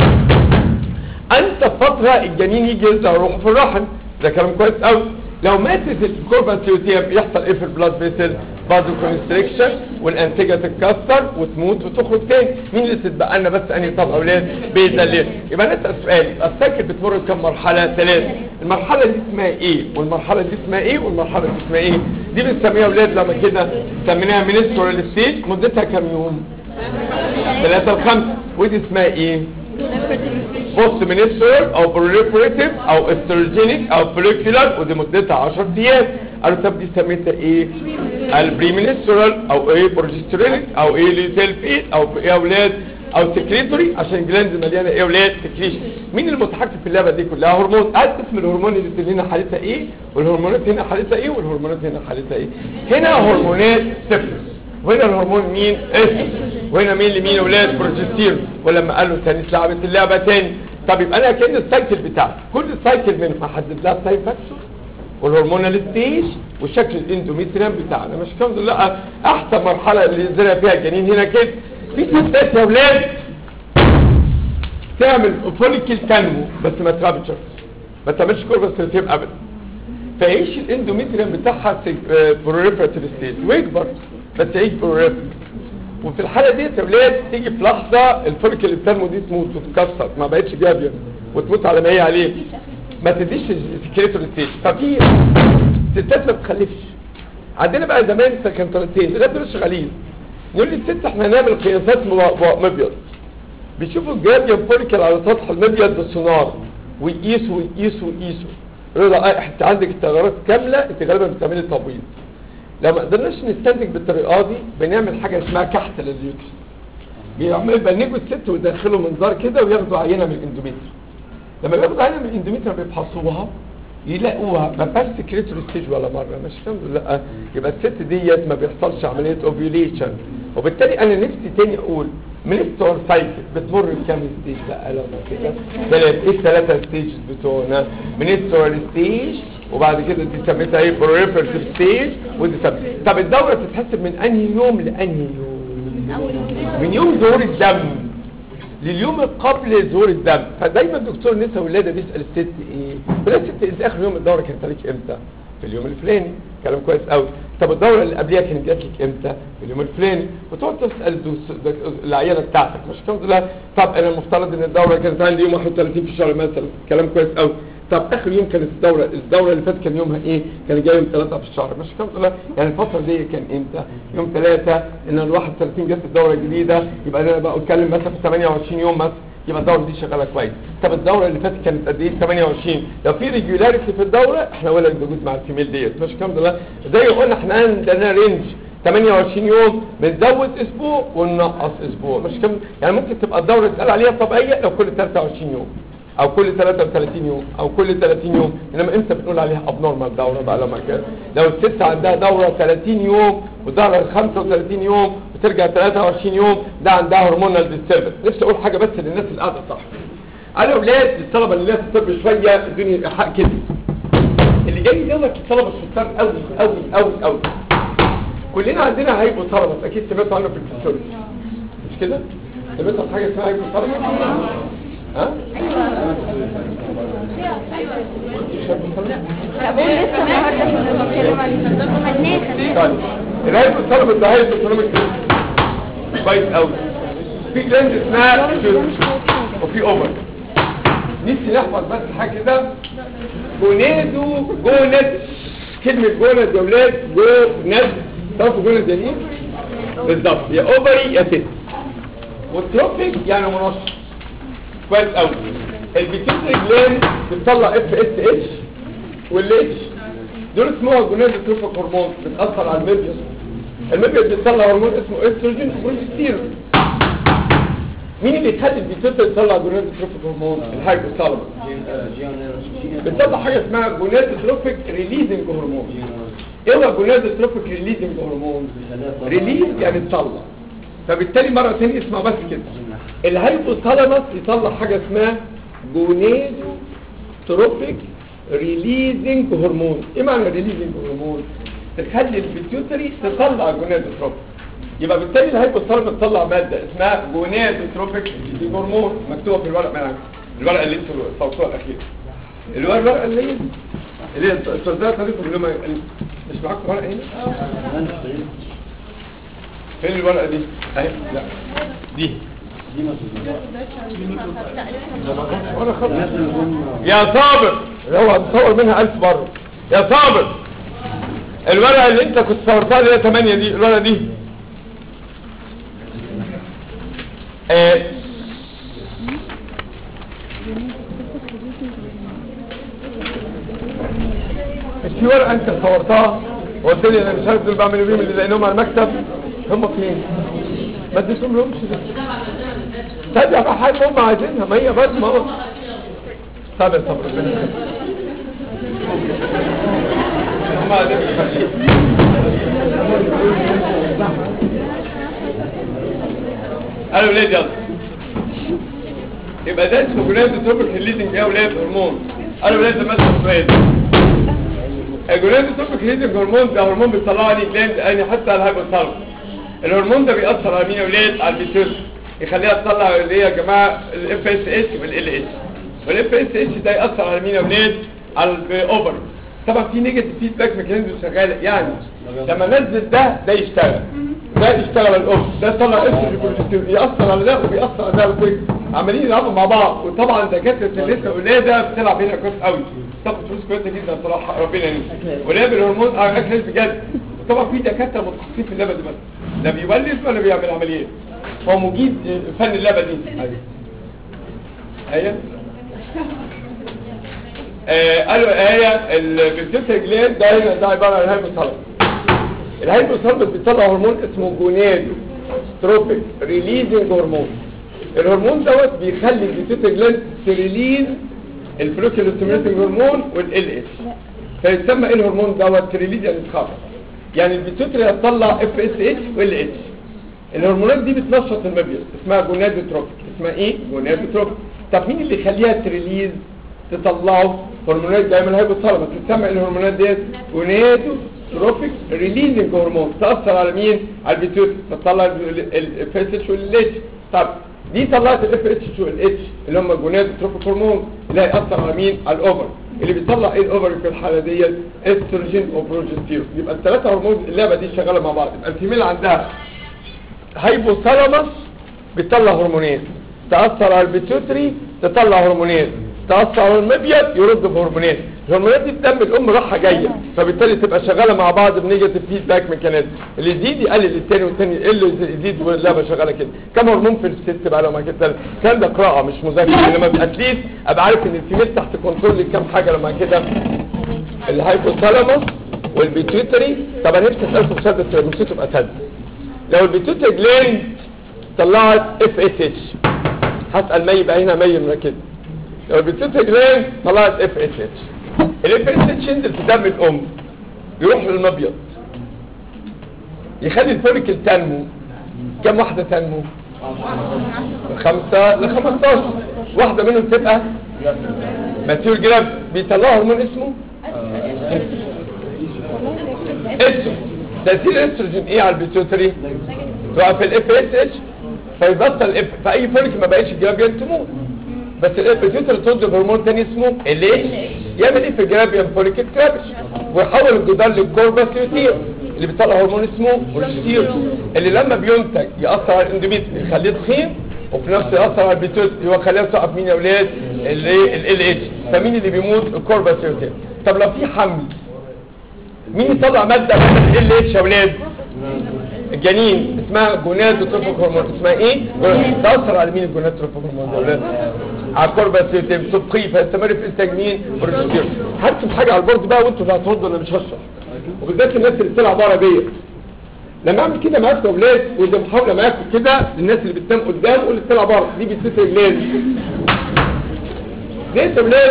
انت فترة الجنين يجي يرجع روحه في الرحم ده كلام كويس قوي لو ماتت الكوربا سيوتيم يحصل ايه في البلاد فيسل بازو كونستريكشن والانسجه تتكسر وتموت وتخرج تاني مين اللي تتبقى لنا بس انهي طب اولاد بيتا ليه يبقى نسال سؤال السايكل بتمر بكم مرحله ثلاثه المرحله دي اسمها ايه والمرحله دي اسمها ايه والمرحله دي اسمها ايه دي بنسميها اولاد لما كده سميناها مينسترال ستيج مدتها كام يوم ثلاثة وخمسة ودي اسمها ايه بوست منسترال او بروليفريتيف او استروجينيك او فوليكولار ودي مدتها 10 ايام قالوا طب دي سميتها ايه البري منسترال او ايه بروجسترينيك او ايه ليتيل فيت او ايه يا اولاد او سكريتوري عشان جلاند مليانه ايه يا اولاد سكريشن مين المتحكم في اللعبه دي كلها هرمون قد اسم الهرمون اللي هنا حالتها ايه والهرمونات هنا حالتها ايه والهرمونات هنا حالتها ايه هنا هرمونات صفر وهنا الهرمون مين استروجين وهنا مين لمين يا اولاد بروجستيرون ولما قالوا تاني لعبت اللعبه تاني طب يبقى انا كان السايكل بتاعي كل سايكل منهم احدد لها سايد فاكتور والهرمونال ستيج وشكل الاندوميتريم بتاعنا مش الحمد لله احسن مرحله اللي زرع فيها الجنين هنا كده في ستات يا اولاد تعمل فوليكل تنمو بس ما ترابطش ما تعملش كوربس سيرتيم ابدا فيعيش الاندوميتريم بتاعها بروليفراتيف ستيج ويكبر بس يعيش بروليفراتيف وفي الحاله دي يا اولاد تيجي في لحظه الفوليكل اللي بتنمو دي تموت وتتكسر ما بقتش جابيه وتموت على ما هي عليه ما تديش سكريتور ستيج ففي ستات ما بتخلفش عندنا بقى زمان كان طريقتين لغايه دلوقتي شغالين يقول لي الست احنا هنعمل قياسات مو- مبيض بيشوفوا الجراديان فوليكل على سطح المبيض بالسونار ويقيسوا ويقيسوا ويقيسوا يقولوا له اه انت عندك التغيرات كامله انت غالبا بتعملي تبويض لو ما قدرناش نستنتج بالطريقه دي بنعمل حاجه اسمها كحت لليوترس بيعملوا يبنجوا الست ويدخلوا منظار كده وياخدوا عينه من الاندوميتر لما بياخدوا عينه من الاندوميتر بيفحصوها يلاقوها ما فيهاش سكريتوري ستيج ولا مره مش الحمد لله يبقى الست ديت ما بيحصلش عمليه اوفيوليشن وبالتالي انا نفسي تاني اقول منستور سايكل بتمر بكام ستيج بقى لو كده ثلاث ايه الثلاثه ستيجز بتوعنا منستور ستيج وبعد كده دي سميتها ايه بريفرتيف ستيج ودي سميتها طب الدوره بتتحسب من انهي يوم لانهي يوم من يوم ظهور الدم لليوم قبل ظهور الدم فدايما الدكتور نسا ولاده بيسال الست ايه بلا الست انت اخر يوم الدوره كانت عليك امتى في اليوم الفلاني كلام كويس قوي طب الدوره اللي قبلها كانت جات لك امتى في اليوم الفلاني وتقعد تسال الدوس- دك- العيانه بتاعتك مش الحمد لله طب انا المفترض ان الدوره كانت عندي يوم 31 في الشهر مثلا كلام كويس قوي طب اخر يوم كانت الدوره الدوره اللي فاتت كان يومها ايه كان جاي يوم 3 في الشهر مش الحمد لله يعني الفتره دي كان امتى يوم 3 ان ال 31 جت الدوره الجديده يبقى انا بقى اتكلم مثلا في 28 يوم مثلا يبقى الدوره دي شغاله كويس طب الدوره اللي فاتت كانت قد ايه 28 لو في ريجولاريتي في الدوره احنا ولا بنجوز مع الفيميل ديت مش الحمد لله زي ما قلنا احنا عندنا رينج 28 يوم بنزود اسبوع وننقص اسبوع مش كم يعني ممكن تبقى الدوره تتقال عليها طبيعيه لو كل 23 يوم او كل 33 يوم او كل 30 يوم انما امتى بنقول عليها ابنورمال دوره بقى لما كان لو الست عندها دوره 30 يوم ودوره 35 يوم وترجع 23 يوم ده عندها هرمونال ديستربنس نفسي اقول حاجه بس للناس اللي قاعده صح انا اولاد الطلبه اللي لها في الطب شويه الدنيا حق كده اللي جاي دوت الطلبه الشطار قوي قوي قوي قوي كلنا عندنا هيبقوا طلبه اكيد سمعتوا عنه في الفسيولوجي مش كده سمعتوا عن حاجه اسمها هيبقوا طلبه ها لا بقول لسه النهارده كنا بنتكلم عليه خدناه خدناه طيب الهيئة الطلبة ده هيئة ايكونوميك كويس قوي في جلاند اسمها فيوز وفي اوفر نفسي نحفظ بس حاجة كده جونادو جوند كلمة جوند يا ولاد جوند تعرفوا جوند يعني ايه؟ بالظبط يا اوفري يا تيست والتروفيك يعني منشط كويس قوي البيتيوتري جلاند بتطلع اف اس اتش والاتش دول اسمها جونادوتروفيك هرمون بتاثر على الميبيوس الميبيوس بيطلع هرمون اسمه استروجين وبروجستيرون مين اللي يخلي البيتيوتري يطلع جونادوتروفيك هرمون الهايبوثالاموس بتطلع حاجه اسمها جونادوتروفيك ريليزنج هرمون ايه هو جونادوتروفيك ريليزنج هرمون ريليز يعني تطلع فبالتالي مره ثانيه اسمها بس كده الهايبوثالاموس يطلع حاجه اسمها جونادوتروفيك ريليزنج هرمون ايه معنى ريليزنج هرمون تخلي البيتيوتري تطلع جونادوتروفيك يبقى بالتالي الهايبوثالاموس تطلع ماده اسمها جونادوتروفيك ريليزنج هرمون مكتوبه في الورق معاك الورقه اللي انتوا صوتوها الاخيره اللي هو الورقه اللي هي اللي هي الصدات عليكم اللي هم مش معاكم ورقه هنا فين الورقه دي اهي لا دي وانا خلاص يا صابر اللي هو هتصور منها ألف مرة يا صابر الورقة اللي انت كنت صورتها اللي هي 8 دي الورقة دي آه. مش في ورقة انت صورتها وقلت لي انا مش عارف دول بعملوا بيهم اللي لقيناهم على المكتب هم فين؟ ما اديتهم لهمش ده طب يا حاجة هم عايزينها ما هي بس ما هو طب يا صبر ربنا يخليك. هم عايزين يخليك. قالوا ليه يلا يبقى ده اسمه جولاد توبك الليدنج يا ولاد هرمون قالوا ولاد ده مثلا سؤال الجولاد توبك الليدنج هرمون ده هرمون بيطلعه لي جلاند يعني حتى على الهايبوثالاموس الهرمون ده بيأثر على مين يا ولاد على البيتوس يخليها تطلع اللي هي يا جماعه الاف اس اتش والال اتش والاف اس اتش ده يأثر على مين يا ولاد على الاوفر طبعا في نيجاتيف فيدباك ميكانيزم شغاله يعني لما نزل ده ده يشتغل ده يشتغل على الاوفر ده يطلع استروجين بروجستيرون يأثر على ده وبيأثر على ده وكده عمالين يلعبوا مع بعض وطبعا دكاتره اللي لسه ولاده بتلعب هنا كويس قوي تاخد فلوس كويسه جدا بصراحه ربنا ينسى ولاد الهرمون اه اكل بجد طبعا في دكاتره متخصصين في اللعبه دي بس لا بيولد ولا بيعمل عمليات هو مجيد فن اللعبه دي ايوه آه قالوا ايه البيتيوتري جلاند ده هنا ده عباره عن الهايبوثالاموس الهايبوثالاموس بيطلع هرمون اسمه جونادو تروبيك ريليزنج هرمون الهرمون دوت بيخلي البيتيوتري جلاند تريليز الفلوكيولو ستيميوليتنج هرمون والال اتش فيسمى ايه الهرمون دوت تريليز يعني يتخرج يعني البيتيوتري هتطلع اف اس اتش وال اتش الهرمونات دي بتنشط المبيض اسمها جونادوتروبيك اسمها ايه جونادوتروبيك طب مين اللي يخليها تريليز تطلعه هرمونات جايه من الهايبوثالاموس تسمى الهرمونات ديت جونادوتروبيك ريليزنج هرمون تاثر على مين على البيتيوتري تطلع الاف اس اتش وال اتش طب دي طلعت الاف اتش وال اتش اللي هم جونادوتروبيك هرمون اللي هيأثر على مين على الاوفر اللي بيطلع ايه الاوفر في الحاله ديت استروجين وبروجستيرون يبقى الثلاثه هرمون اللعبه دي شغاله مع بعض يبقى الفيميل عندها هايبوثالاموس بتطلع هرمونات تاثر على البيتيوتري تطلع هرمونات تاثر على المبيض يرد بهرمونات الهرمونات دي في دم الام رايحه جايه فبالتالي تبقى شغاله مع بعض بنيجاتيف فيدباك ميكانيزم اللي يزيد يقلل الثاني والثاني يقل يزيد واللعبه شغاله كده كم هرمون في الست بقى لو ما كده الكلام ده قراءه مش مذاكره انما اتليست ابقى عارف ان الفيميل تحت كنترول كام حاجه لما كده الهايبوثالاموس والبيتيوتري طب انا نفسي اسالكم سؤال بس لو نسيته ابقى اسال لو البيتيوتري جلاند طلعت اف اس اتش هسال مي بقى هنا مي مركز لو البيتيوتري جلاند طلعت اف اس اتش الاف اس اتش ينزل في دم الام يروح للمبيض يخلي الفوليكل تنمو كم واحده تنمو خمسة ل 15 واحدة منهم تبقى ماتيور جراب بيطلعوا هرمون اسمه استروجين تأثير الاستروجين ايه على البيتيوتري تقع في الاف اس اتش فيبطل اف في اي فوليك ما بقاش الجرابيان تموت بس البيتيوتري تضرب هرمون تاني اسمه ال اتش يعمل ايه في الجرابيان فوليك كرابش ويحول الجدار للكوربس ليوتير اللي بيطلع هرمون اسمه بروجستيرون اللي لما بينتج ياثر على الاندوميتريوم يخليه تخين وفي نفس ياثر على البيتيوتري هو خليها تقف مين يا اولاد ال اتش فمين اللي بيموت الكوربس ليوتير طب لو في حمل مين يطلع ماده ال اتش يا اولاد الجنين اسمها جونادوتروفيك هرمون اسمها ايه؟ جوناد- تأثر على مين الجونادوتروفيك هرمون ده يا ولاد؟ على الكورباسيوتيم تبقي فيستمر في انتاج مين؟ بروجستيرون هرسم حاجه على البورد بقى وانتوا اللي هتردوا انا مش هشرح وبالذات الناس اللي بتلعب عربيه لما اعمل كده معاكم يا اولاد وزي محاوله معاكم كده للناس اللي بتنام قدام واللي بتلعب بره دي بتست رجلين ليه يا اولاد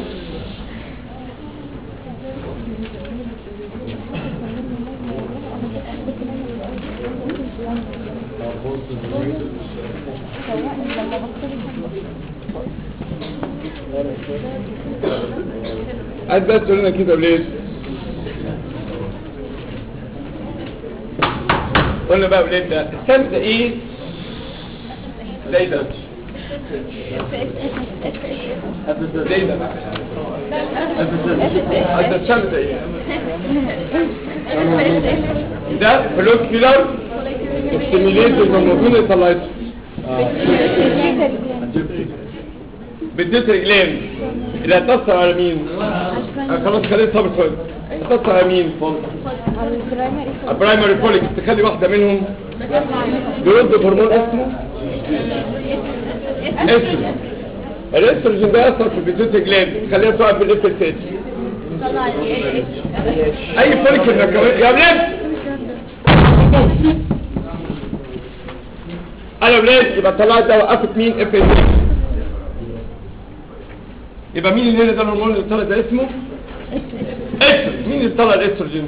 عايز بقى تقول لنا كده يا اولاد قلنا بقى يا اولاد ده السم ده ايه زي ده زي ده ده السم ده ايه ده فلوكيولار ستيميليتور الموجود اللي طلعته بديت رجلين اللي هتأثر على مين آه، خلاص خليت صبر خالص هتأثر على مين على البرايمري البرايمري فوليك تخلي واحدة منهم يرد هرمون اسمه استروجين الاستروجين ده يأثر في البيتوتي جلاند تخليها تقع في الاف اس اتش اي فوليك من الكوارث يا ولاد انا يا ولاد يبقى طلعت ده وقفت مين اف اس اتش يبقى مين اللي هنا ده الهرمون اللي طلع ده اسمه استروجين مين اللي طلع الاستروجين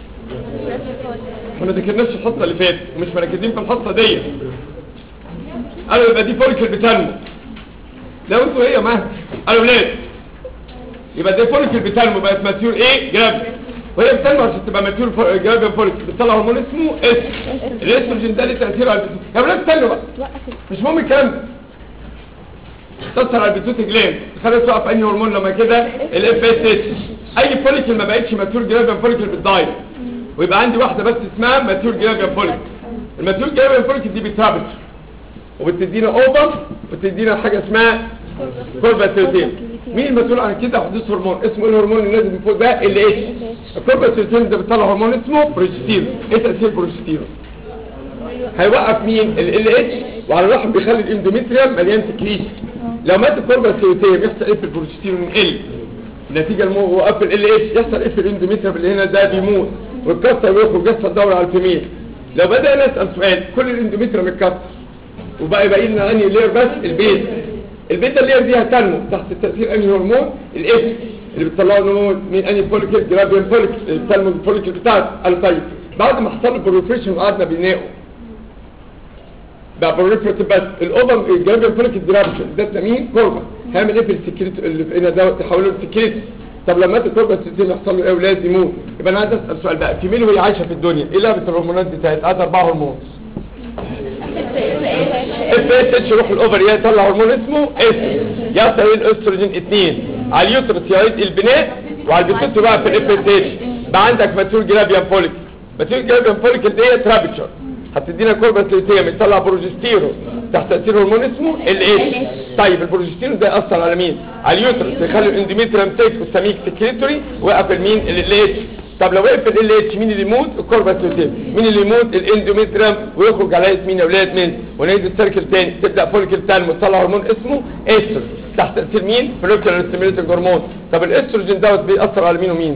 ما ذكرناش الحصه اللي فاتت ومش مركزين في الحصه دي قالوا يبقى دي فوليكل بتنمو لو انتوا هي معاها قالوا ولاد يبقى دي فوليكل بتنمو بقت ماتيور ايه جرافي وهي بتنمو عشان تبقى ماتيور فو- جرافي فوليكل بتطلع هرمون اسمه اس الاستروجين ده ليه تاثير على البيتوت يا ولاد استنوا بقى مش مهم الكلام ده تأثر على البيتوت جلاند خليها تقف انهي هرمون لما كده الاف اس اتش اي فوليكل ما بقتش ماتيور جرافي فوليكل بتضايق ويبقى عندي واحده بس اسمها ماتيور جرافي فوليكل الماتيور جرافي فوليكل دي بتهابت وبتدينا اوفر وتدينا حاجه اسمها كورباسيوتين مين المسؤول عن كده حدوث هرمون اسمه ايه الهرمون اللي نازل من فوق ده ال اتش الكورباسيوتين ده بيطلع هرمون اسمه بروجستيرون ايه تاثير البروجستيرون هيوقف مين ال اتش وعلى الرحم بيخلي الاندوميتريوم مليان سكريشن لو مات الكورباسيوتين يحصل ايه في البروجستيرون ال نتيجة المو وقف ال اتش يحصل ايه في الاندوميتريوم اللي هنا ده بيموت والكسر ويخرج يحصل دورة على الفيميل لو بدأنا نسأل سؤال كل الاندوميتريوم اتكسر وبقى يبقى لنا انهي لير بس البيت البيتا اللير دي هتنمو تحت تاثير انهي هرمون الاتش اللي بتطلعه نمو من انهي فوليكل جرابيان فوليكل اللي بتنمو الفوليكل بتاعته قال طيب بعد ما حصل البروفريشن وقعدنا بنناقه بقى بروليفريتيف بس الاوفر الجرابيان فوليكل جرابشن ده مين كوربا هيعمل ايه في السكريت اللي في هنا ده تحوله لسكريت طب لما مات الكوربا السيستم يحصل له ايه ولاد يموت يبقى انا عايز اسال سؤال بقى في مين وهي عايشه في الدنيا ايه لعبه الهرمونات بتاعت قاعده اربع هرمون اف اس اتش يروح الاوفر يطلع هرمون اسمه اس يحصل ايه الاستروجين 2 على اليوترس يعيد البناء وعلى البيتوت بقى في الاف اس اتش بقى عندك ماتور جرابيان فوليكل ماتور جرابيان فوليكل دي ترابتشر هتدينا كوربس ليتيم يطلع بروجستيرون تحت تاثير هرمون اسمه ال اتش طيب البروجستيرون ده ياثر على مين على اليوترس يخلي الاندوميتريوم سيك والسميك سكريتوري وقف المين ال اتش طب لو وقف ال اتش مين اللي يموت الكوربس ليتيم مين اللي يموت الاندوميتريوم ويخرج على مين يا اولاد من ونعيد السيركل تاني تبدا فوليكل تاني تطلع هرمون اسمه استروجين تحت تاثير مين فوليكولار ستيميوليتنج هرمون طب الاستروجين دوت بيأثر على مين ومين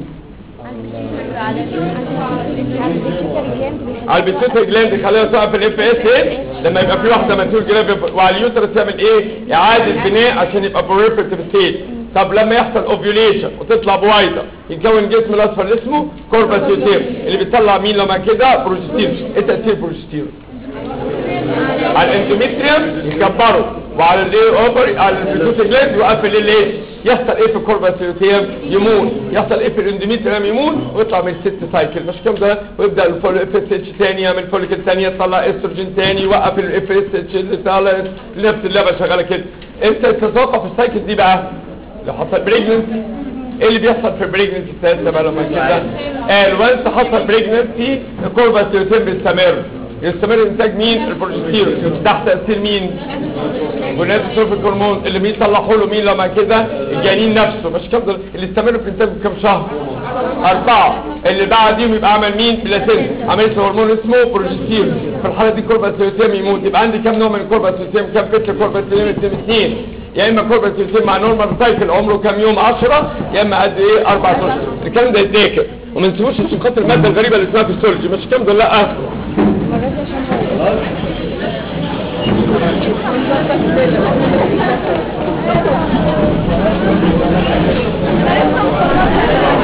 على البيتوتري جلاند يخليها تقع في الاف اس لما يبقى في واحده ماتور جلاند وعلى اليوترس يعمل ايه اعاده بناء عشان يبقى بريفرتيف ستيت طب لما يحصل اوفيوليشن وتطلع بويضه يتكون جسم الاصفر اللي اسمه كورباسيوتيم اللي بيطلع مين لما كده بروجستيرون ايه تاثير بروجستيرون على الاندوميتريوم يكبره وعلى الايه اوفر على البيتوتري جلاند يوقف ال اتش يحصل ايه في الكورباسيوتيم يموت يحصل ايه في الاندوميتريوم يموت ويطلع من الست سايكل مش كام ده ويبدا الاف اس اتش تاني يعمل فوليكل تاني يطلع استروجين تاني يوقف الاف اس اتش اللي طالع نفس اللعبه شغاله كده امتى تتوقف السايكل دي بقى لو حصل بريجننسي ايه اللي بيحصل في البريجننسي الثالثه بقى لما كده قال وانت حصل بريجننسي الكورباسيوتيم بيستمر يستمر انتاج مين البروجستيرون تحت تاثير مين وناتروفيك هرمون اللي بيطلعوا له مين لما كده الجنين نفسه مش كام دول اللي استمر في انتاجه كام شهر أربعة اللي بعديهم يبقى عمل مين بلاتين عملية هرمون اسمه بروجستيرون في الحالة دي كوربا سيوتيم يموت يبقى عندي كام نوع من الكوربا سيوتيم كام فتل كوربا سيوتيم اثنين يا اما كوربا سيوتيم مع نورمال سايكل عمره كام يوم 10 يا اما قد ايه 4 اشهر الكلام ده يتذاكر وما نسيبوش عشان خاطر الماده الغريبه اللي اسمها فيسيولوجي مش كام دول لا المرة دي عشان هو خلاص